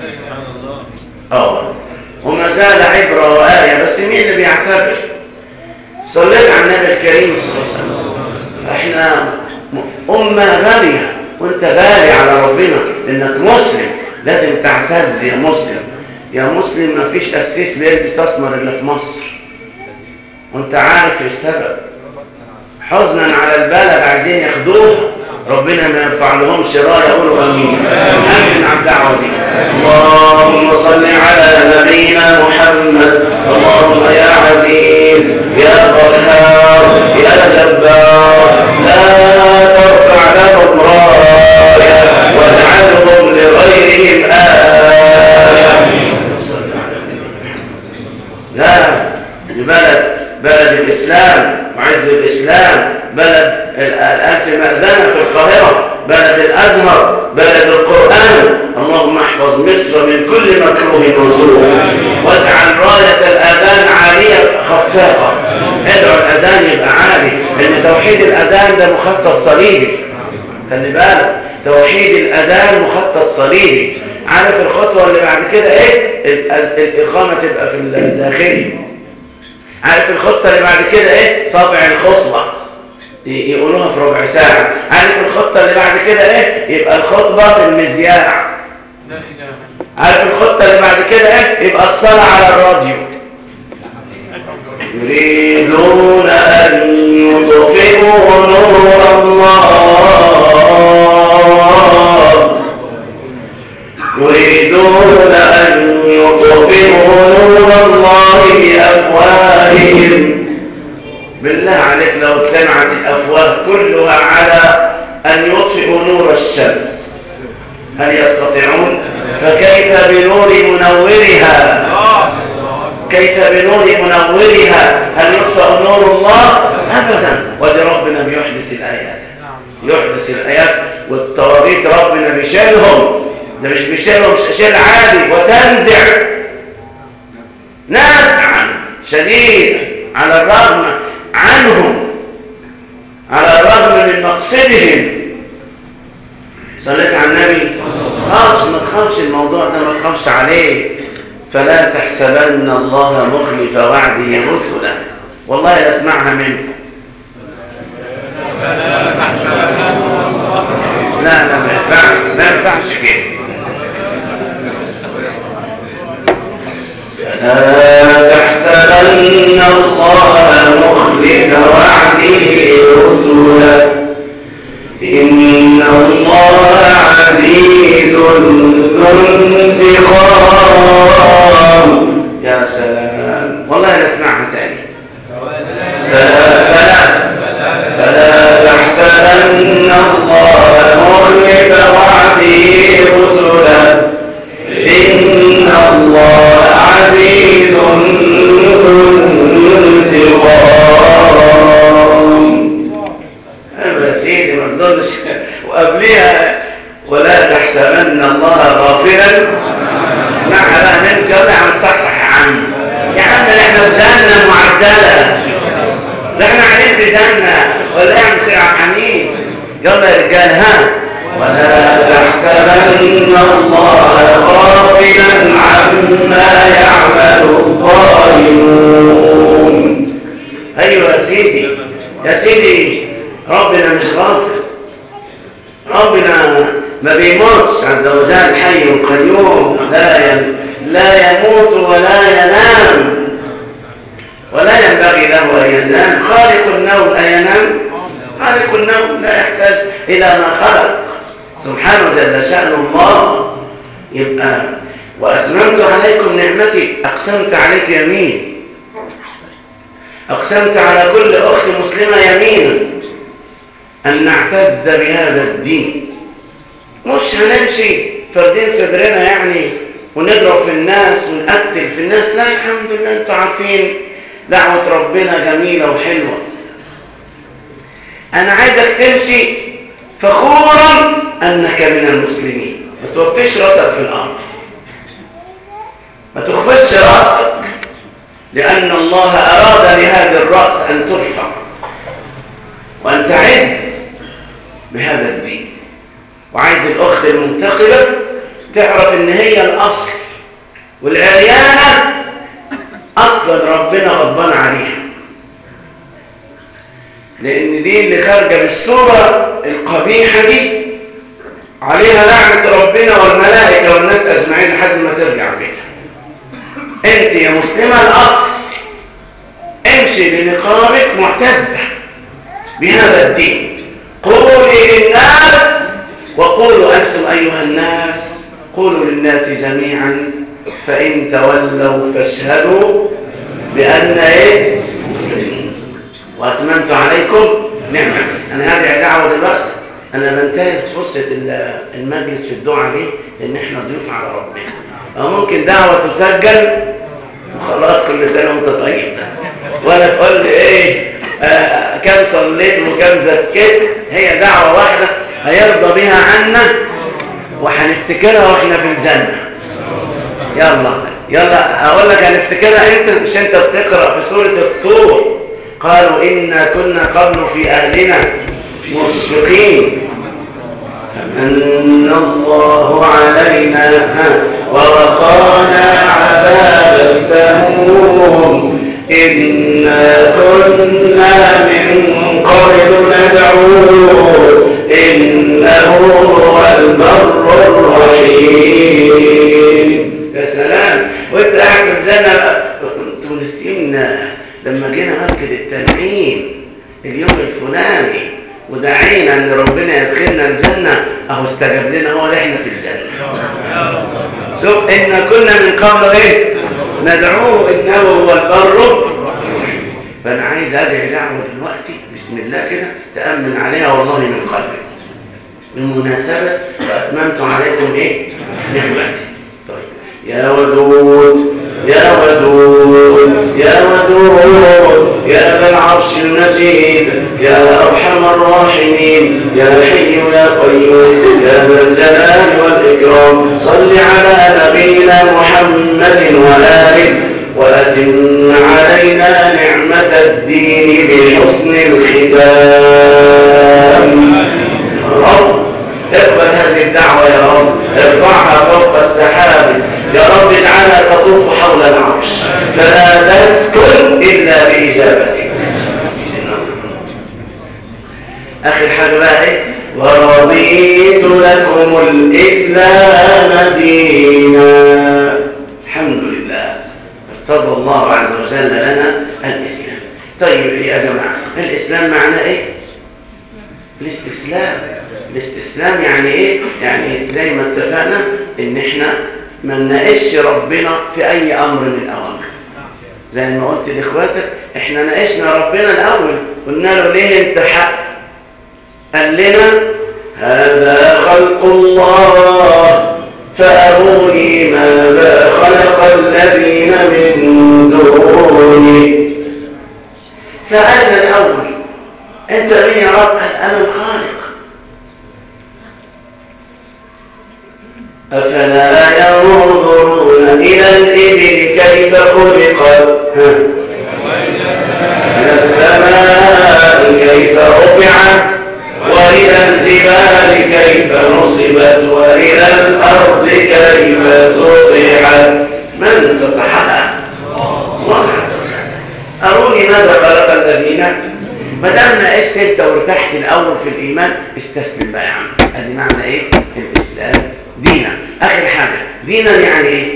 A: اه وما زال عبرة وآية بس مين اللي بيعتبر صليت على النبي الكريم صلى الله عليه وسلم احنا أمة غالية وانت غالي على ربنا لانك مسلم لازم تعتز يا مسلم يا مسلم ما فيش قسيس بيلبس اسمر الا في مصر وانت عارف السبب حزنا على البلد عايزين ياخدوها ربنا ما يرفع لهمش رايه يقولوا امين امين على الدعوه دي اللهم صل على نبينا محمد اللهم يا عزيز يا قهار يا جبار لا ترفع لهم رايه واجعلهم لغيرهم آية لا بلد بلد الإسلام وعز الإسلام بلد الألف مأذنة في القاهرة بلد الأزهر بلد القرآن اللهم احفظ مصر من كل مكروه وسوء واجعل راية الأذان عالية خفاقة ادعو الأذان يبقى عالي لأن توحيد الأذان ده مخطط صليبي خلي بالك توحيد الأذان مخطط صليبي عارف الخطوة اللي بعد كده ايه الإقامة تبقى في الداخلي عارف الخطة اللي بعد كده ايه طبع الخطبة يقولوها في ربع ساعة عارف الخطة اللي بعد كده ايه يبقى الخطبة في المذياع عارف الخطة اللي بعد كده ايه يبقى الصلاة على الراديو يريدون أن يطفئوا نور الله يريدون أن يطفئوا نور الله بأفواههم بالله عليك لو اجتمعت الأفواه كلها على أن يطفئوا نور الشمس هل يستطيعون؟ فكيف بنور منورها كيف بنور منورها هل يطفأ نور الله؟ أبدا ودي ربنا بيحدث الآيات يحدث الآيات والتواريخ ربنا بيشيلهم ده مش بيشيلهم شيل عادي وتنزع نزعا شديدا على الرغم عنهم على الرغم من مقصدهم صليت على النبي خافش ما تخافش الموضوع ده ما تخافش عليه فلا تحسبن الله مخلف وعده رسله والله لا اسمعها منه لا لا ما ينفعش ما ينفعش كده فلا تحسبن الله مخلف وعده رسله إن الله عزيز ذو انتقام يا سلام والله لا اسمعها تاني فلا فلا فلا تحسبن الله مخلف وعده رسله إن الله عزيز ذو انتقام أما سيدي ما تظنش وقبلها ولا تحسبن الله غافلا اسمعها بقى منك يلا يا عم تصحصح يا عم يا عم ده احنا في جنة معدلة ده احنا عليك في جنة ولا يا عم سيدي عبد الحميد يلا يا رجال ها ولا تحسبن الله غافلا عما يعمل الظالمون ايوه يا سيدي يا سيدي ربنا مش غافل ربنا ما بيموتش عز وجل حي قيوم لا ين... لا يموت ولا ينام ولا ينبغي له ان ينام خالق النوم اينام خالق النوم لا يحتاج الى ما خلق سبحانه جل شأن الله يبقى وأتممت عليكم نعمتي أقسمت عليك يمين أقسمت على كل أخت مسلمة يمينا أن نعتز بهذا الدين مش هنمشي فردين صدرنا يعني ونضرب في الناس ونقتل في الناس لا الحمد لله انتوا عارفين دعوة ربنا جميلة وحلوة أنا عايزك تمشي فخورا أنك من المسلمين ما توطيش راسك في الأرض ما تخفتش راسك لأن الله أراد لهذا الرأس أن ترفع وأن تعز بهذا الدين وعايز الأخت المنتقبة تعرف إن هي الأصل والعريانة أصلا ربنا غضبان عليها لأن دي اللي خارجة بالصورة القبيحة دي عليها لعنة ربنا والملائكة والناس أجمعين لحد ما ترجع بيتها أنت يا مسلمة الأصل امشي بنقابك معتزة بهذا الدين قولي للناس وقولوا أنتم أيها الناس قولوا للناس جميعا فإن تولوا فاشهدوا بأن إيه مسلمين وأتممت عليكم نعمة أنا هذه دعوة دلوقتي أنا بنتهز فرصة المجلس في الدعاء ليه لأن إحنا ضيوف على ربنا أو ممكن دعوة تسجل وخلاص كل سنة وأنت طيب ولا تقول لي إيه آه كم صليت وكم زكيت هي دعوة واحدة هيرضى بها عنا وهنفتكرها واحنا في الجنة يلا يلا اقول لك هنفتكرها انت مش انت بتقرا في سوره الطور قالوا انا كنا قبل في اهلنا مشفقين فمن الله علينا ووقانا عذاب السموم إنا كنا من قبل ندعوه إنه هو البر الرحيم يا سلام وانت قاعد في الجنة تونسين لما جينا مسجد التنعيم اليوم الفلاني ودعينا ان ربنا يدخلنا الجنة اهو استجاب لنا هو اللي احنا في الجنة شوف ان كنا من قبل ايه ندعوه انه هو البر فانا عايز ادعي دعوه دلوقتي بسم الله كده تامن عليها والله من قلبي بالمناسبه فاتممت عليكم ايه نعمتي طيب يا ودود يا ودود يا ودود يا ذا العرش المجيد يا ارحم الراحمين يا حي يا قيوم يا ذا الجلال والاكرام صل على نبينا محمد واله وأتم علينا نعمة الدين بحسن الختام رب اقبل هذه الدعوة يا رب ارفعها فوق السحاب يا رب اجعلها تطوف حول العرش فلا تسكن إلا بإجابتك آخر حاجة بقى ايه ورضيت لكم الإسلام دينا الحمد لله ارتضى الله عز وجل لنا الإسلام طيب يا جماعة الإسلام معناه إيه؟ الاستسلام الاستسلام يعني إيه؟ يعني زي ما اتفقنا إن إحنا ما نناقش ربنا في أي أمر من الأوامر زي ما قلت لإخواتك إحنا ناقشنا ربنا الأول قلنا له ليه أنت حق قال لنا هذا خلق الله فأروني ماذا خلق الذين من دونه سألنا الأول أنت مين يا رب قال أنا الخالق أفلا ينظرون إلى الإبل كيف خلقت إلى السماء كيف رفعت وإلى الجبال الجبال كيف نصبت وإلى الأرض كيف سطحت من سطحها الله عز وجل أروني ماذا خلق الذين ما دام ناقشت انت وارتحت الاول في الايمان استسلم بقى يا عم ادي معنى ايه الاسلام دينا اخر حاجه دينا يعني ايه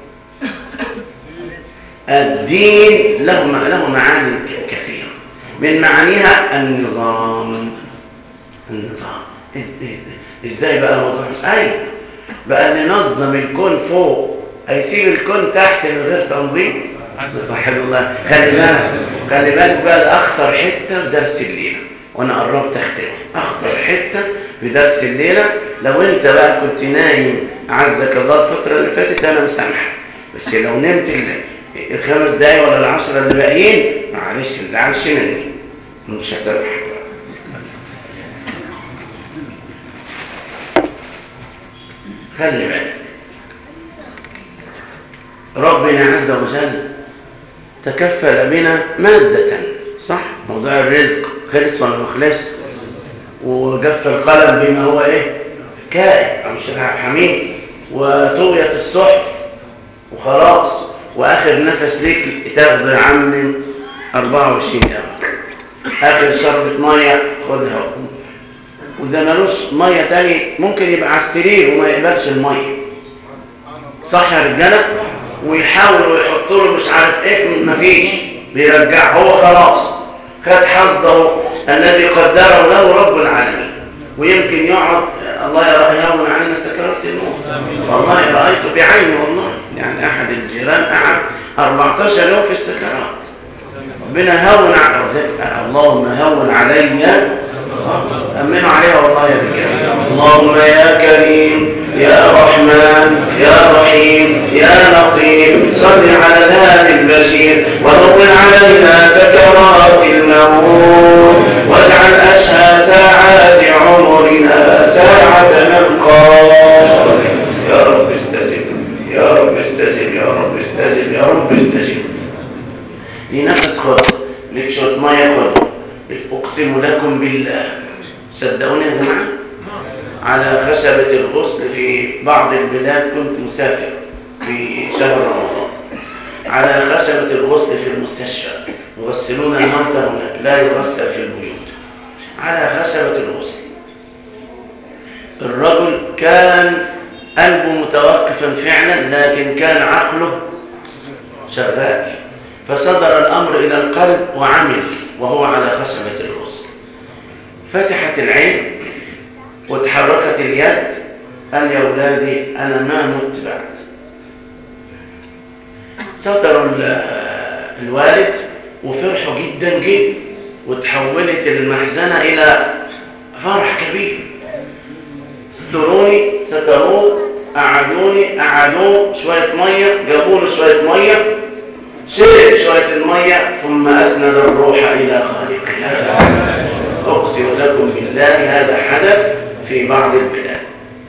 A: الدين له له معاني كثيره من معانيها النظام النظام ازاي بقى الموضوع ايوه بقى ننظم الكون فوق هيسيب الكون تحت من غير تنظيم سبحان الله خلي بالك خلي بالك بقى ده اخطر حته في درس الليله وانا قربت اختم اخطر حته في درس الليله لو انت بقى كنت نايم عزك الله الفتره اللي فاتت انا مسامحك بس لو نمت الخمس دقايق ولا العشره اللي باقيين معلش ما تزعلش مني مش هسامحك خلي بالك ربنا عز وجل تكفل بنا مادة صح موضوع الرزق خلص ولا ما خلص وجف القلم بما هو ايه كائن او مش حميد وطويت الصحف وخلاص واخر نفس ليك تاخده يا عم 24 قمر اخر شربة ميه خدها وإذا ملوش ميه تاني ممكن يبقى على السرير وما يقبلش الميه صح يا رجاله ويحاولوا يحطوا له مش عارف ايه مفيش بيرجع هو خلاص خد حظه الذي قدره له رب العالمين ويمكن يقعد الله يهون علينا سكرات الموت والله رايته بعيني والله يعني احد الجيران قعد 14 يوم في السكرات ربنا هون على اللهم هون علي امنوا عليها والله يا رجال اللهم يا كريم يا رحمن يا رحيم يا لطيف صل على الهادي البشير وهون علينا سكرات الموت واجعل أشهى ساعات عمرنا ساعة نلقاك يا رب استجب يا رب استجب يا رب استجب يا رب استجب دي نفس خد ليك شوية مية خد أقسم لكم بالله صدقوني يا جماعة على خشبة الغسل في بعض البلاد كنت مسافر في شهر رمضان على خشبة الغسل في المستشفى يغسلون الموتى هناك لا يغسل في البيوت على خشبة الغسل الرجل كان قلبه متوقفا فعلا لكن كان عقله شغال فصدر الأمر إلى القلب وعمل وهو على خشبة الغسل فتحت العين وتحركت اليد قال يا أولادي أنا ما مت بعد صدر الوالد وفرحوا جدا جدا وتحولت المحزنة إلى فرح كبير استروني ستروه قعدوني قعدوه شوية مية جابوا له شوية مية شرب شوية المية ثم أسند الروح إلى خالقها أقسم لكم بالله هذا حدث في بعض البلاد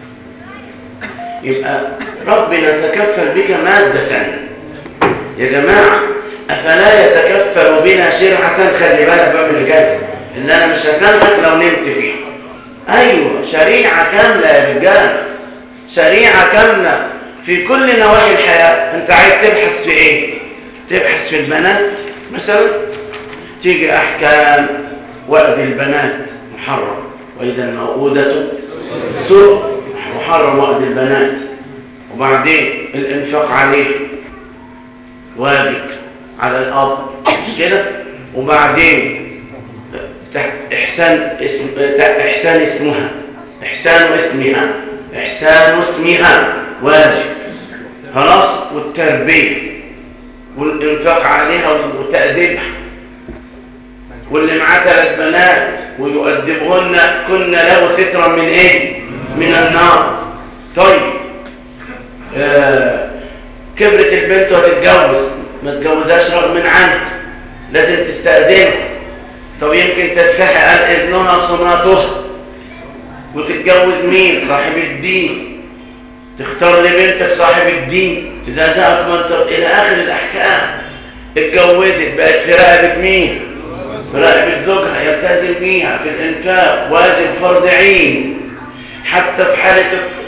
A: يبقى ربنا تكفل بك مادة يا جماعة أفلا يتكفل بنا شرعة خلي بالك بقى من اللي جاي إن أنا مش هسامحك لو نمت فيه أيوة شريعة كاملة يا رجال شريعة كاملة في كل نواحي الحياة أنت عايز تبحث في إيه؟ تبحث في البنات مثلا تيجي أحكام وأد البنات محرم وإذا الموءودة سوء محرم وأد البنات وبعدين الإنفاق عليه واجب على الأب مش كده وبعدين إحسان اسم إحسان اسمها إحسان اسمها إحسان اسمها واجب خلاص والتربية والإنفاق عليها وتأديبها واللي معاه ثلاث بنات ويؤدبهن كن له سترا من ايه من النار طيب آه كبرت البنت وتتجوز ما تجوزهاش رغم عنها لازم تستأذنها طب يمكن تستحي قال اذنها صناتها وتتجوز مين صاحب الدين تختار لبنتك صاحب الدين اذا جاءت منطق الى اخر الاحكام اتجوزت بقت في رقبه مين مراقبة زوجها يلتزم بيها في الإنفاق واجب فرض عين حتى في حالة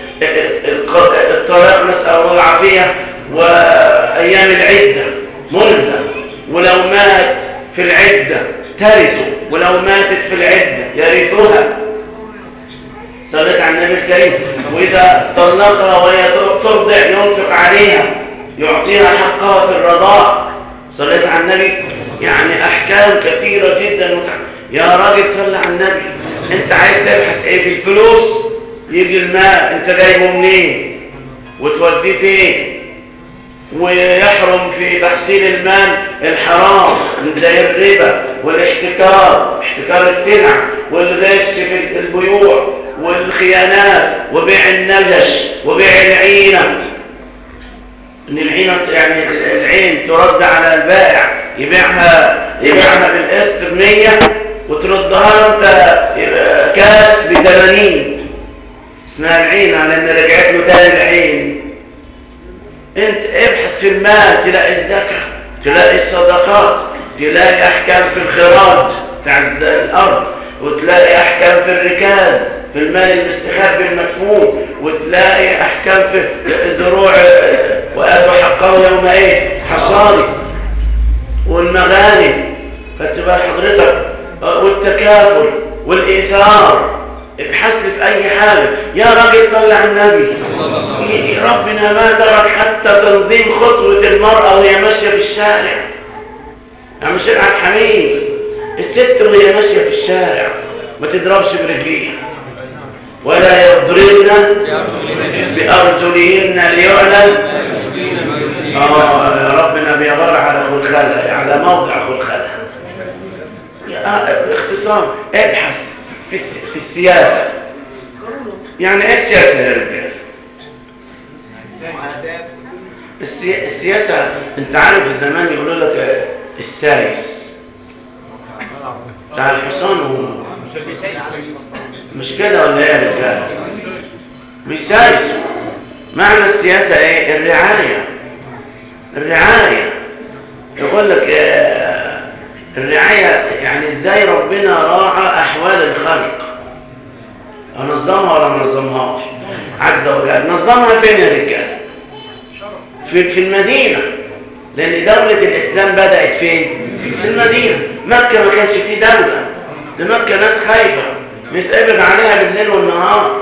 A: الطلاق نسأل الله العافية وأيام العدة ملزم ولو مات في العدة ترثه ولو ماتت في العدة يرثها صليت على النبي الكريم وإذا طلقها وهي ترضع ينفق عليها يعطيها حقها في الرضاع صليت على النبي يعني أحكام كثيرة جدا وتع... يا راجل صلي على النبي انت عايز تبحث ايه في الفلوس يجي المال انت جايبه منين وتوديه فين ويحرم في تحصيل المال الحرام زي الربا والاحتكار احتكار السلع والغش في البيوع والخيانات وبيع النجش وبيع العينة ان العينة يعني العين ترد على البائع يبيعها يبيعها بالقسط ب 100 وتردها له انت كاس ب 80 اسمها العينة لان رجعت له تاني العين انت ابحث في المال تلاقي الزكاة تلاقي الصدقات تلاقي احكام في الخراج بتاع الارض وتلاقي احكام في الركاز في المال المستخبي المدفون وتلاقي احكام في زروع واتوا حقه يوم ايه حصادي والمغانم خدت بال حضرتك والتكافل والايثار ابحث لي في اي حاجه يا راجل صلي على النبي ربنا ما ترك حتى تنظيم خطوه المراه وهي ماشيه في الشارع يا مش عبد الحميد الست وهي ماشيه في الشارع ما تضربش برجليها ولا يضربن بارجلهن ليعلم اه ربنا بيغار على خلخلها على موضع خلخلها باختصار ابحث في في السياسه يعني ايه السياسه يا رجال السياسه انت عارف زمان يقولوا لك السايس بتاع الحصان و... مش كده ولا ايه يا رجال مش سايس معنى السياسه ايه الرعايه الرعايه يقول لك الرعايه يعني ازاي ربنا راعى احوال الخلق انظمها ولا ما نظمهاش عز وجل نظمها فين يا رجال في في المدينه لان دوله الاسلام بدات فين في المدينه مكه ما كانش فيه دوله ده مكه ناس خايفه متقبض عليها بالليل والنهار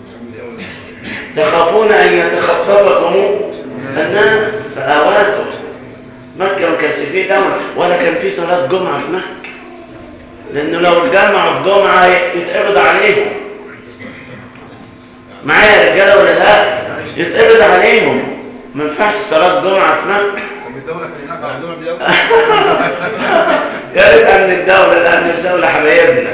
A: تخافون ان يتخطفكم الناس فاواكم مكه ما كانش فيه دوله ولا كان فيه صلاه جمعه في مكه لانه لو الجامعه الجمعه يتقبض عليهم معايا يا رجاله ولا لا يتقبض عليهم ما ينفعش صلاه جمعه في مكه يا ريت امن الدوله ده امن الدوله حبايبنا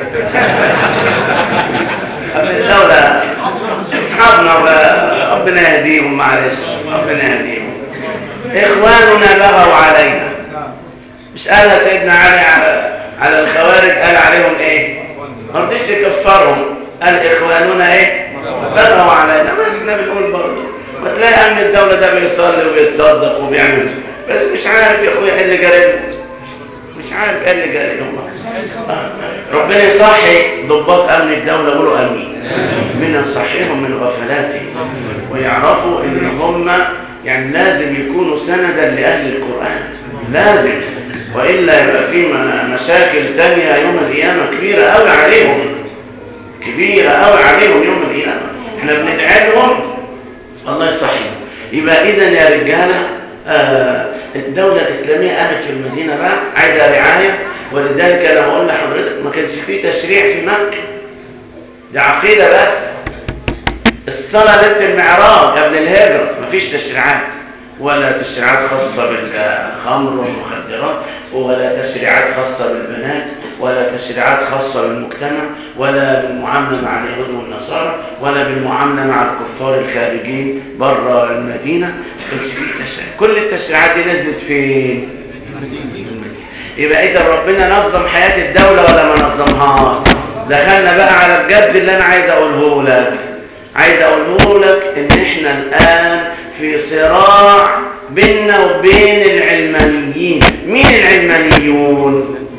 A: امن الدوله اصحابنا ربنا يهديهم معلش ربنا يهديهم اخواننا بغوا علينا مش قالها سيدنا علي على على الخوارج قال عليهم ايه ما رضيش يكفرهم قال اخواننا ايه بغوا علينا ما احنا بنقول برضه ما تلاقي امن الدوله ده بيصلي وبيتصدق وبيعمل بس مش عارف يا اخويا ايه اللي جرى مش عارف ايه اللي جرى لهم ربنا يصحي ضباط امن الدوله قولوا امين من يصحيهم من غفلاتهم ويعرفوا ان هم يعني لازم يكونوا سندا لاهل القران لازم والا يبقى في مشاكل تانية يوم القيامه كبيره قوي عليهم كبيره قوي عليهم يوم القيامه احنا بندعي لهم الله يصحيهم يبقى اذا يا رجاله آه الدولة الإسلامية قامت في المدينة بقى عايزة رعاية ولذلك أنا بقول لحضرتك ما كانش فيه تشريع في مكة دي عقيدة بس الصلاة ليلة المعراج قبل الهجرة مفيش تشريعات ولا تشريعات خاصة بالخمر والمخدرات ولا تشريعات خاصة بالبنات ولا تشريعات خاصة بالمجتمع ولا بالمعاملة مع اليهود والنصارى ولا بالمعاملة مع الكفار الخارجين بره المدينة ما كانش فيه تشريع كل التشريعات دي نزلت فين؟ يبقى إذا ربنا نظم حياة الدولة ولا ما نظمهاش دخلنا بقى على الجد اللي أنا عايز أقوله لك عايز أقوله لك إن إحنا الآن في صراع بيننا وبين العلمانيين مين العلمانيون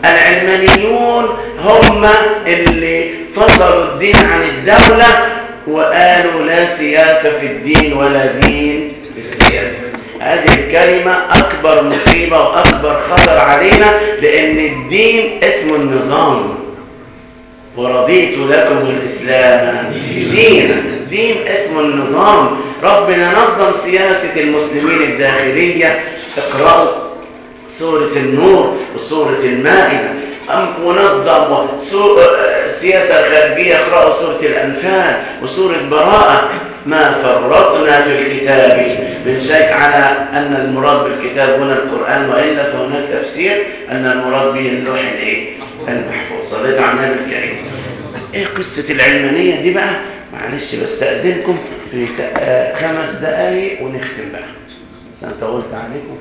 A: العلمانيون هم اللي فصلوا الدين عن الدولة وقالوا لا سياسة في الدين ولا دين في السياسة هذه الكلمة أكبر مصيبة وأكبر خطر علينا لأن الدين اسمه النظام ورضيت لكم الإسلام دينا دين اسمه النظام ربنا نظم سياسة المسلمين الداخلية اقرأوا سورة النور وسورة المائدة أم ونظم السياسة الخارجية اقرأوا سورة الأنفال وسورة براءة ما فرطنا في الكتاب من شيء على أن المراد بالكتاب هنا القرآن وإلا فهناك تفسير أن المراد به اللوح الإيه؟ المحفوظ صليت على النبي الكريم إيه قصة العلمانية دي بقى معلش بستأذنكم في خمس دقايق ونختم بقى بس أنا طولت عليكم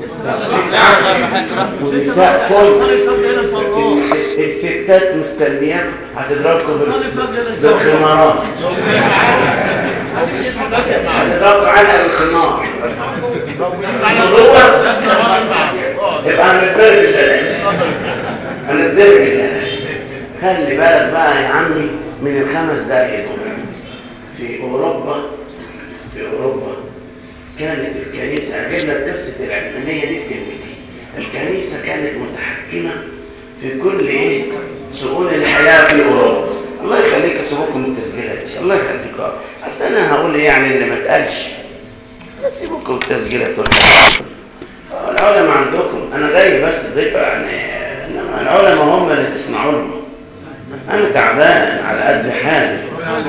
A: والنساء كل الستات مستنيات هتضربكم بالخمارات هتضربكم علقه بالخمار يبقى هنتضرب الثلاثه هنتضرب الثلاثه خلي بالك بقى يا عمي من الخمس دقايق دول في اوروبا في اوروبا كانت الكنيسة أجيب لك قصة العلمانية دي في كلمتين الكنيسة كانت متحكمة في كل إيه شؤون الحياة في أوروبا الله يخليك سيبوكم من التسجيلات دي الله يخليك أصل أنا هقول إيه يعني اللي ما اتقالش سيبوكم من التسجيلات العلماء عندكم أنا جاي بس ضيفة يعني إنما العلماء هم اللي تسمعوا لهم أنا تعبان على قد حالي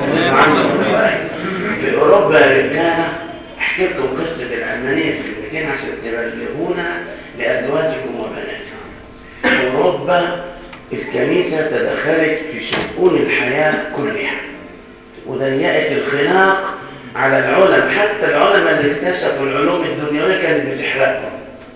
A: في أوروبا رجالة احكي لكم قصة العلمانية في كلمتين عشان تبلغونا لأزواجكم وبناتكم. في أوروبا الكنيسة تدخلت في شؤون الحياة كلها وضيقت الخناق على العلماء حتى العلماء اللي اكتشفوا العلوم الدنيوية كانت بتحرقهم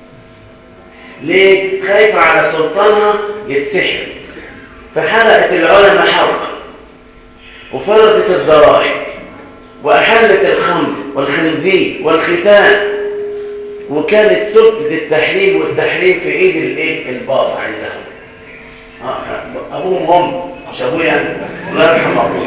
A: ليه؟ خايفة على سلطانها يتسحر فحرقت العلماء حرقا وفرضت الضرائب وأحلت الخمر والخنزير والختان وكانت سلطة التحريم والتحريم في ايد الايه البابا عندهم ابوهم هم مش ابويا يعني الله يرحم ابويا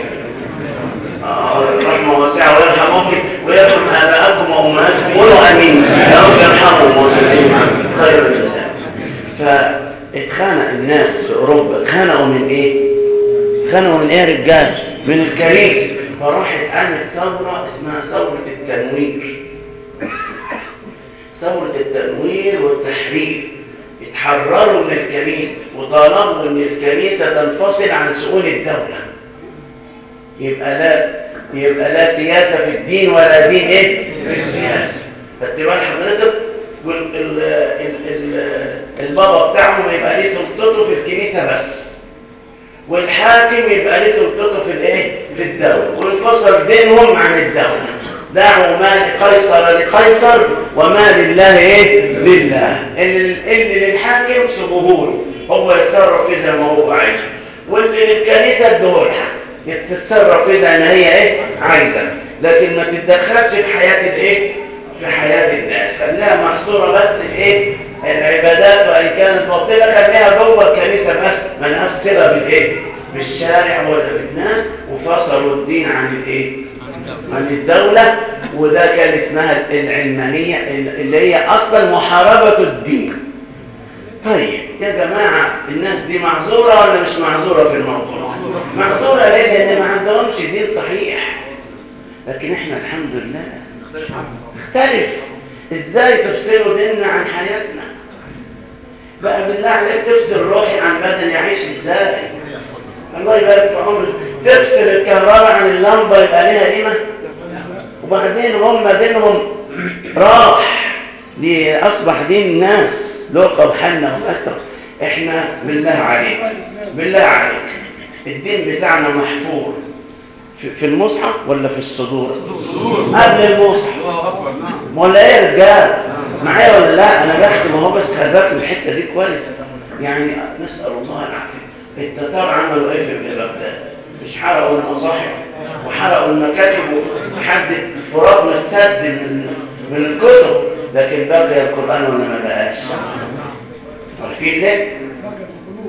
A: رحمه واسعه ويرحم امي ويرحم اباءكم وامهاتكم قولوا امين يا رب يرحمهم ويرحمهم خير الانسان فاتخانق الناس في اوروبا اتخانقوا من ايه؟ اتخانقوا من ايه يا رجال؟ من الكنيسه فراحت قامت ثورة اسمها ثورة التنوير ثورة التنوير والتحرير اتحرروا من الكنيسة وطالبوا ان الكنيسة تنفصل عن شؤون الدولة يبقى لا يبقى لا سياسة في الدين ولا دين ايه في السياسة فاتبال حضرتك البابا بتاعهم يبقى ليه سلطته في الكنيسة بس والحاكم يبقى ليه سلطته في الايه في الدولة وانفصل دينهم عن الدولة دعوا ما لقيصر لقيصر وما لله ايه لله اللي, اللي للحاكم سبوه هو يتصرف فيه زي ما هو عايز واللي للكنيسة ادهولها تتصرف فيه زي ما هي ايه عايزة لكن ما تتدخلش في حياة الايه في حياة الناس خليها محصورة بس في ايه العبادات وان كانت باطلة خليها جوه الكنيسة بس ما لهاش صلة بالايه بالشارع ولا بالناس وفصلوا الدين عن الايه عن الدولة وده كان اسمها العلمانية اللي هي اصلا محاربة الدين طيب يا جماعة الناس دي معذورة ولا مش معذورة في الموضوع معذورة ليه لان ما عندهمش دين صحيح لكن احنا الحمد لله نختلف ازاي تفصلوا ديننا عن حياتنا بقى بالله عليك تفصل روحي عن بدني يعيش ازاي الله يبارك في عمرك تفصل الكهرباء عن اللمبه يبقى ليها قيمه وبعدين هم دينهم راح دي اصبح دين الناس لقى وحنا وقتل احنا بالله عليك بالله عليك الدين بتاعنا محفور في, في المصحف ولا في الصدور قبل المصحف ولا ايه يا رجال معايا ولا لا انا بختم اهو بس خلي بالك من الحته دي كويس يعني نسال الله العافيه التتار عملوا ايه في بغداد مش حرقوا المصاحف وحرقوا المكاتب وحد الفرات متسد من من الكتب لكن بقي القران ولا ما بقاش عارفين ليه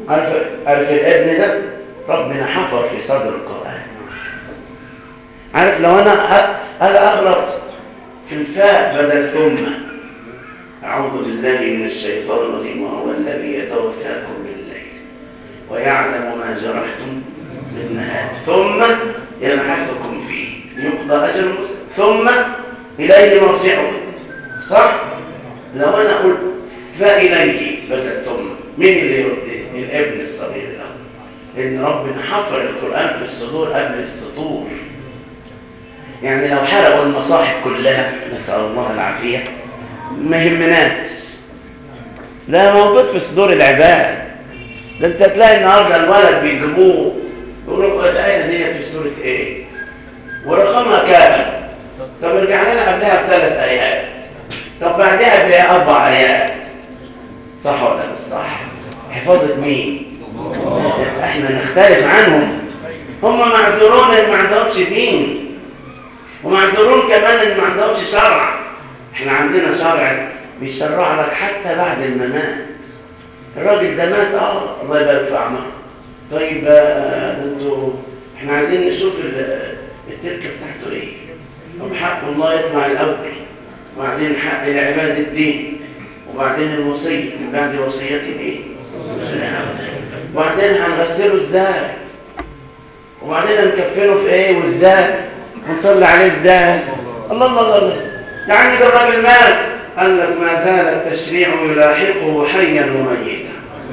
A: عارف عارف الابن ده ربنا حفر في صدر القرآن عارف لو انا أ- انا اغلط في الفاء بدل ثم اعوذ بالله من الشيطان الرجيم وهو الذي يتوفاكم بالليل ويعلم ما جرحتم بالنهار ثم يبحثكم فيه ليقضى اجل مسلم ثم اليه مرجعكم صح لو انا قلت فاليه بدل ثم مين اللي يرد الابن الصغير الاول ان ربنا حفر القران في الصدور قبل السطور يعني لو حرقوا المصاحف كلها نسال الله العافيه ما يهمناش لا موجود في صدور العباد ده انت تلاقي النهارده الولد بيجيبوه يقولوا الايه دي في سوره ايه ورقمها كام طب ارجع لنا قبلها بثلاث ايات طب بعدها باربع ايات صح ولا مش صح حفاظه مين احنا نختلف عنهم هم معذورون ان ما عندهمش دين ومعذورون كمان ان ما عندهمش شرع احنا عندنا شرع بيشرع لك حتى بعد الممات الراجل ده مات اه الله يبارك في اعماره طيب آه، ده انتوا احنا عايزين نشوف ال- التركه بتاعته ايه طب حق الله يطلع الاول وبعدين حق العباد الدين وبعدين الوصيه من بعد وصيه ايه وصية وبعدين هنغسله ازاي وبعدين هنكفنه في ايه وازاي ونصلي عليه ازاي الله الله الله الله يا عم ده الراجل مات قال لك ما زال التشريع يلاحقه حيا وميتا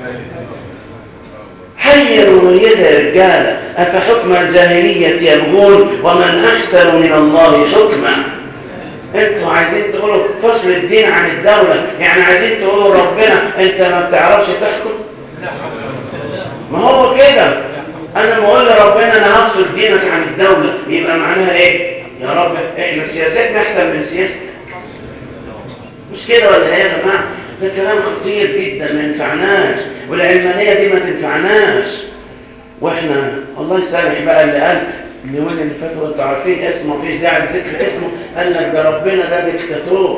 A: حيا وميتا يا رجاله افحكم الجاهليه يبغون ومن احسن من الله حكما انتوا عايزين تقولوا فصل الدين عن الدوله يعني عايزين تقولوا ربنا انت ما بتعرفش تحكم ما هو كده انا ما اقول لربنا انا هفصل دينك عن الدوله يبقى معناها ايه يا رب احنا سياستنا احسن من سياستك مش كده ولا ايه يا جماعه ده كلام خطير جدا ما ينفعناش والعلمانيه دي ما تنفعناش واحنا الله يسامح بقى اللي قال اليومين اللي فاتوا انتوا عارفين اسمه مفيش داعي لذكر اسمه قال لك ده ربنا ده ديكتاتور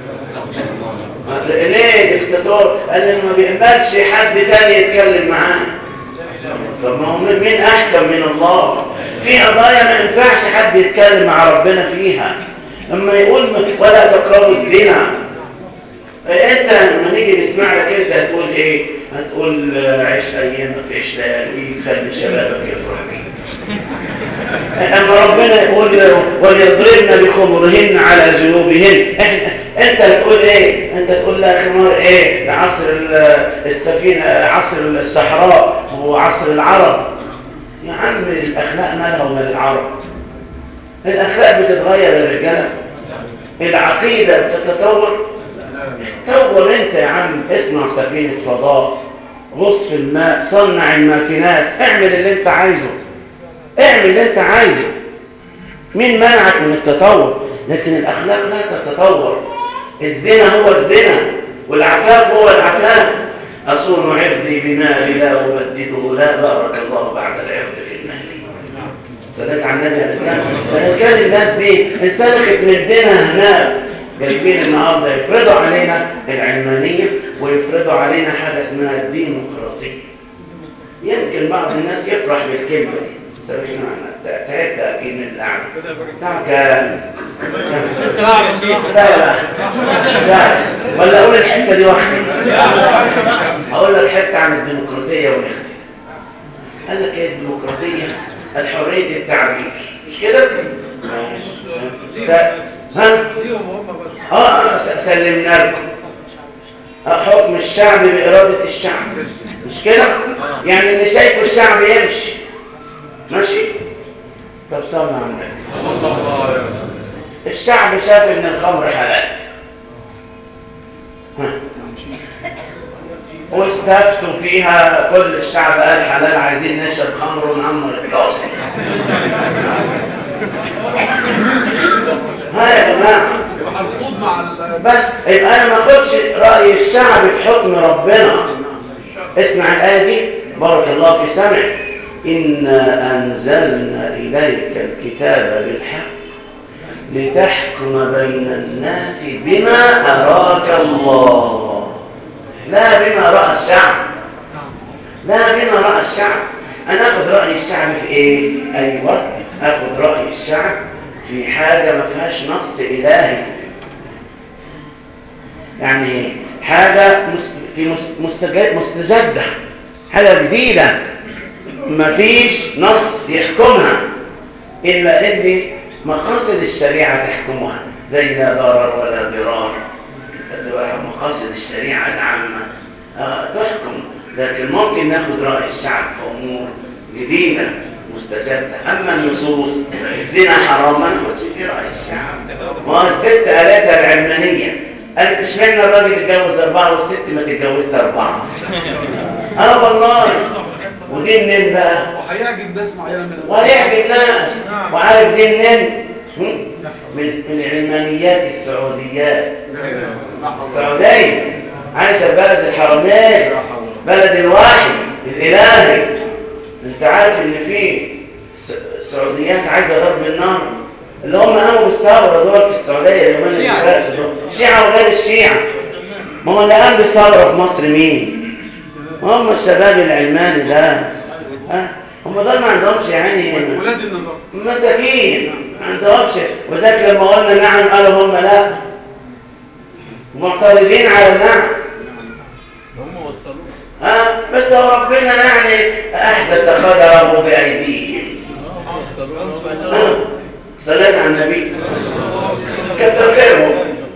A: ليه ديكتاتور قال لي ما بيقبلش حد تاني يتكلم معاه طب ما هو مين احكم من الله في قضايا ما ينفعش حد يتكلم مع ربنا فيها لما يقول ولا تقربوا الزنا انت لما نيجي نسمع لك انت هتقول ايه هتقول عيش ايامك عيش لياليك خلي شبابك يفرح بيك اما ربنا يقول وليضربن بخمرهن على جيوبهن انت هتقول ايه انت تقول لها خمار ايه لعصر السفينه عصر الصحراء وعصر العرب يا عم الاخلاق مالها ومال العرب الاخلاق بتتغير يا رجاله العقيده بتتطور طور انت يا عم اصنع سفينه فضاء غص في الماء صنع الماكينات اعمل اللي انت عايزه اعمل اللي انت عايزه مين منعك من التطور لكن الاخلاق لا تتطور الزنا هو الزنا والعفاف هو العفاف اصون عرضي بمالي لا ابدده لا بارك الله بعد العرض في المال صليت على النبي يا كان الناس دي انسلخت من دينها هناك جايبين النهارده يفرضوا علينا العلمانيه ويفرضوا علينا حاجه اسمها الديمقراطيه يمكن بعض الناس يفرح بالكلمه دي سامحنا تعبت اكيد من القعده الساعه كام لا لا لا ولا اقول الحته دي واختم هقول لك حته عن الديمقراطيه ونختم قال لك ايه الديمقراطيه الحريه التعبير مش كده س... ها اه سلمنا لكم حكم الشعب بإرادة الشعب مش كده يعني اللي شايفه الشعب يمشي ماشي طب صلى على النبي الشعب شاف ان الخمر حلال ها واستفتوا فيها كل الشعب قال حلال عايزين نشرب خمر ونعمر الكاس ها يا جماعه بس يبقى انا ما اخدش راي الشعب في حكم ربنا اسمع الايه دي بارك الله في سمعك إنا أنزلنا إليك الكتاب بالحق لتحكم بين الناس بما أراك الله لا بما رأى الشعب ده بما رأى الشعب أنا أخذ رأي الشعب في إيه؟ أيوة أخذ رأي الشعب في حاجة ما فيهاش نص إلهي يعني حاجة في مستجدة حاجة جديدة ما فيش نص يحكمها إلا إن مقاصد الشريعة تحكمها زي لا ضرر ولا ضرار مقاصد الشريعة العامة آه تحكم لكن ممكن ناخد رأي الشعب في أمور جديدة مستجدة أما النصوص الزنا حرام ما ناخدش في رأي الشعب والست آلاتها العلمانية قالت اشمعنى الراجل يتجوز أربعة والست ما تتجوزش أربعة اه والله ودي منين بقى
C: وهيعجب ناس معينه من
A: وهيعجب ناس وعارف دي منين من من علمانيات السعوديات السعوديه عايشه بلد الحرمين بلد الواحد الالهي انت عارف ان في سعوديات عايزه ضرب النار اللي هم قاموا بالثوره دول في السعوديه اليومين اللي فاتوا دول شيعه وغير الشيعه ما هو اللي قام بالثوره في مصر مين هم الشباب العلماني ده ها هم دول ما عندهمش يعني
C: ولاد النظام
A: مساكين ما عندهمش وذلك لما قلنا نعم قالوا هم لا معترضين على نعم
C: هم وصلونا
A: ها بس هو ربنا يعني احدث قدره بايديهم ها صلاه على النبي كتر خيرهم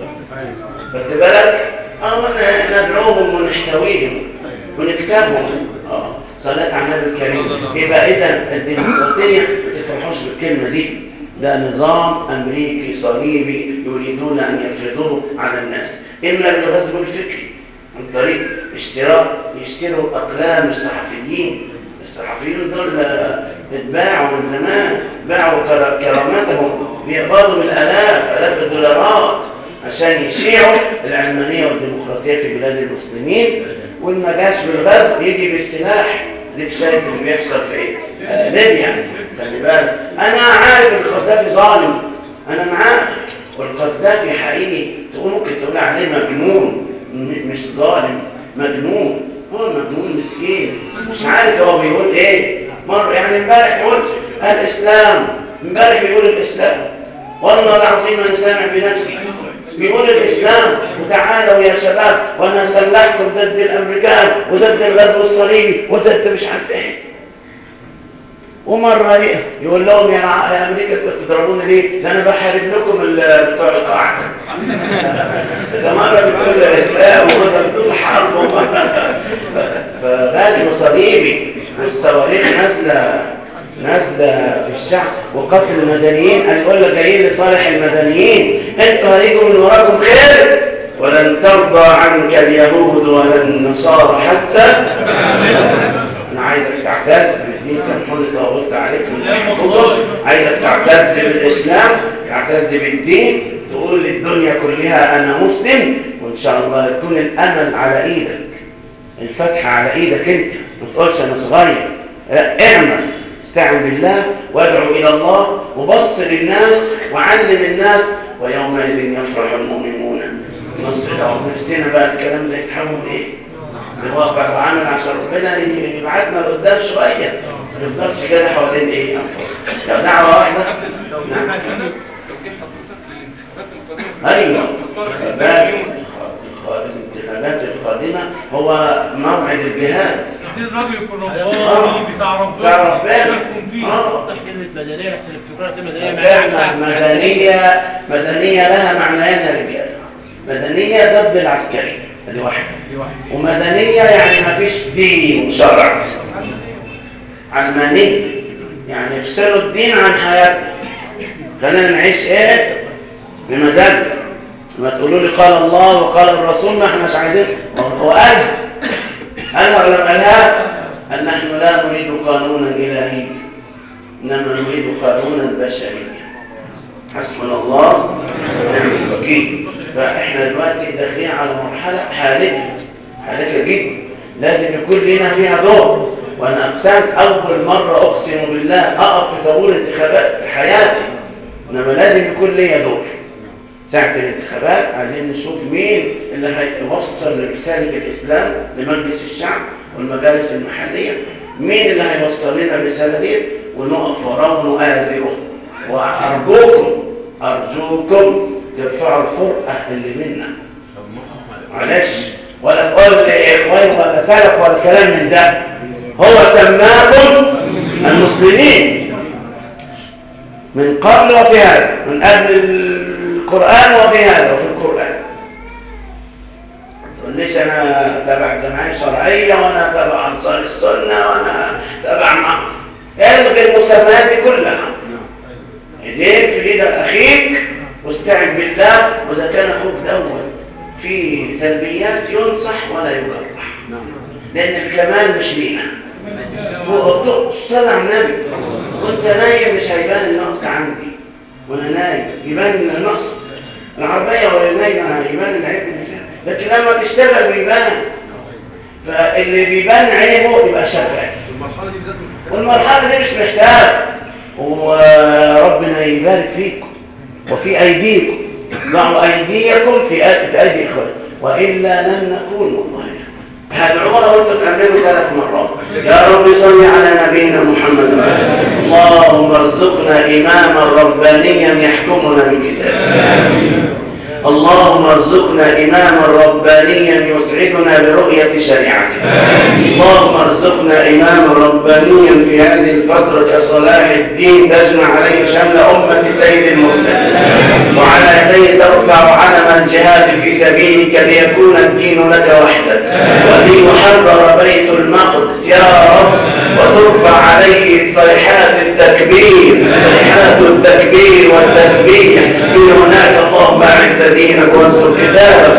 A: خدت بالك اه ندعوهم ونحتويهم ونكسبهم اه صلاة على النبي الكريم يبقى إذا الديمقراطية ما تفرحوش بالكلمة دي ده نظام أمريكي صليبي يريدون أن يفرضوه على الناس إما بالغزو الفكري عن طريق اشتراء يشتروا أقلام الصحفيين الصحفيين دول اتباعوا من زمان باعوا كراماتهم بيقبضوا بالآلاف آلاف الدولارات عشان يشيعوا العلمانية والديمقراطية في بلاد المسلمين وإن ما جاش بالغزو يجي بالسلاح ديك شايف اللي بيحصل في ايه آه ليبيا خلي بالك انا عارف ان القذافي ظالم انا معاك والقذافي حقيقي تقول ممكن تقول عليه مجنون مش ظالم مجنون هو مجنون مسكين مش عارف هو بيقول ايه مره يعني امبارح يقول الاسلام امبارح بيقول الاسلام والله العظيم انا سامع بنفسي بيقول الإسلام وتعالوا يا شباب وأنا سلحكم ضد الأمريكان وضد الغزو الصليبي وضد مش عارف إيه ومرة إيه يقول لهم يا, يا أمريكا أنتوا بتضربوني ليه؟ ده أنا بحارب لكم بتوع القاعدة ده مرة بتقول الإسلام ومرة بتقول حرب فغزو صليبي والصواريخ نازلة نازله في الشعب وقتل المدنيين قال يقول لك جايين لصالح المدنيين انتوا هيجوا من وراكم خير ولن ترضى عنك اليهود ولا النصارى حتى انا عايزك تعتز بالدين سامحوني طولت عليك من الحضور عايزك تعتز بالاسلام تعتز بالدين تقول للدنيا كلها انا مسلم وان شاء الله يكون الامل على ايدك الفتح على ايدك انت ما تقولش انا صغير لا اعمل استعن بالله وادعو إلى الله وبصر الناس وعلم الناس ويومئذ يفرح المؤمنون نصر لهم نفسنا بقى الكلام ده يتحول ايه لواقع وعمل عشان ربنا يبعتنا لقدام شويه ما نفضلش كده حوالين ايه انفسنا لو دعوه واحده نعم ايوه الانتخابات القادمه هو موعد الجهاد
C: عايزين الراجل يكون رباني بتاع ربنا
A: بتاع ربنا
C: يكون فيه
A: اه
D: كلمة مدنية لحسن الفكرة كلمة مدنية
A: كلمة مدنية مدنية لها معنيين يا رجال مدنية ضد العسكري دي واحدة ومدنية يعني ما فيش دين وشرع علمانية يعني يفصلوا الدين عن حياتنا خلينا نعيش ايه بمزاجنا لما تقولوا لي قال الله وقال الرسول ما احنا مش عايزين وقالها قالها ولا قالها ان نحن لا نريد قانونا الهيا انما نريد قانونا بشريا حسبنا الله ونعم الوكيل فاحنا دلوقتي داخلين على مرحله حالكه حالكه جدا لازم يكون لنا فيها دور وانا اقسمت اول مره اقسم بالله اقف في طابور انتخابات في حياتي انما لازم يكون ليا دور ساعة الانتخابات عايزين نشوف مين اللي هيوصل رسالة الإسلام لمجلس الشعب والمجالس المحلية مين اللي هيوصل لنا الرسالة دي ونقف وراه ونؤازره وأرجوكم أرجوكم ترفعوا الفرقة اللي منا معلش ولا تقول لي إخوان ولا سلف ولا كلام من ده هو سماكم المسلمين من قبل وفي هذا من قبل القرآن وفي هذا وفي القرآن تقوليش أنا تبع جمعية شرعية وأنا تبع أنصار السنة وأنا تبع مع الغي المسميات دي كلها ايديك في ايد اخيك واستعن بالله واذا كان اخوك دوت في سلبيات ينصح ولا يجرح لان الكمال مش لينا صلى على النبي وانت نايم مش هيبان النقص عندي وانا نايم يبان النقص العربيه وهي نايمه يبان العيب اللي فيها لكن لما تشتغل بيبان فاللي بيبان عيبه يبقى شغال
C: المرحله دي بالذات
A: والمرحله دي مش محتاج وربنا يبارك فيكم وفي ايديكم ضعوا ايديكم في أ- في ايدي اخوانكم والا لن نكون والله هدعوها وانتم تعملوا ثلاث مرات يا رب صل على نبينا محمد اللهم ارزقنا اماما ربانيا يحكمنا بكتابك اللهم ارزقنا إماما ربانيا يسعدنا برؤية شريعتك اللهم ارزقنا إماما ربانيا في هذه الفترة كصلاح الدين تجمع عليه شمل أمة سيد المرسلين وعلى يديه ترفع علم الجهاد في سبيلك ليكون الدين لك وحدك وليحرر بيت المقدس يا رب وترفع عليه صيحات التكبير صيحات التكبير والتسبيح من هناك اللهم اعز دينك وانصر كتابك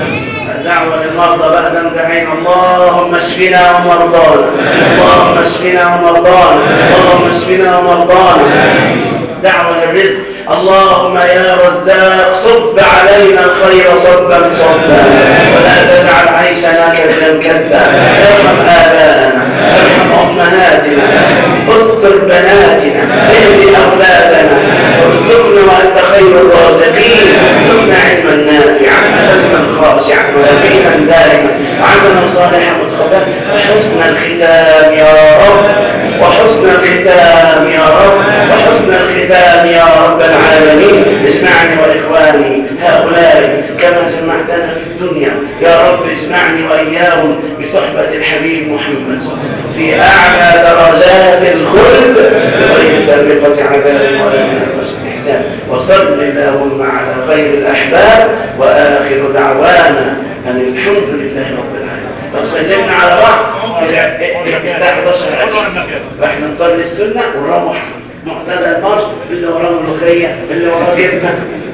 A: الدعوة للمرضى بعد ان دعينا اللهم اشفنا ومرضانا اللهم اشفنا ومرضانا اللهم اشفنا ومرضانا دعوة للرزق اللهم يا رزاق صب علينا الخير صبا صبا ولا تجعل عيشنا كدا كدا ارحم آباءنا ارحم أمهاتنا استر بناتنا اهد أولادنا ارزقنا وأنت خير الرازقين ارزقنا علما نافعا قلبا خاشعا ويقينا دائما وعملا صالحا متقبلا وحسن الختام يا رب وحسن الختام يا رب وحسن الختام يا رب العالمين اجمعني واخواني هؤلاء كما جمعتنا في الدنيا يا رب اجمعني واياهم بصحبه الحبيب محمد صلى الله عليه وسلم في اعلى درجات الخلد بغير سابقه عذاب ولا من احسان وصل اللهم على خير الاحباب واخر دعوانا ان الحمد لله رب العالمين لو سلمنا على بعض الساعه 11 فاحنا نصلي السنه ونروح معتدى المرش اللي وراه ملوخيه اللي وراه جبنه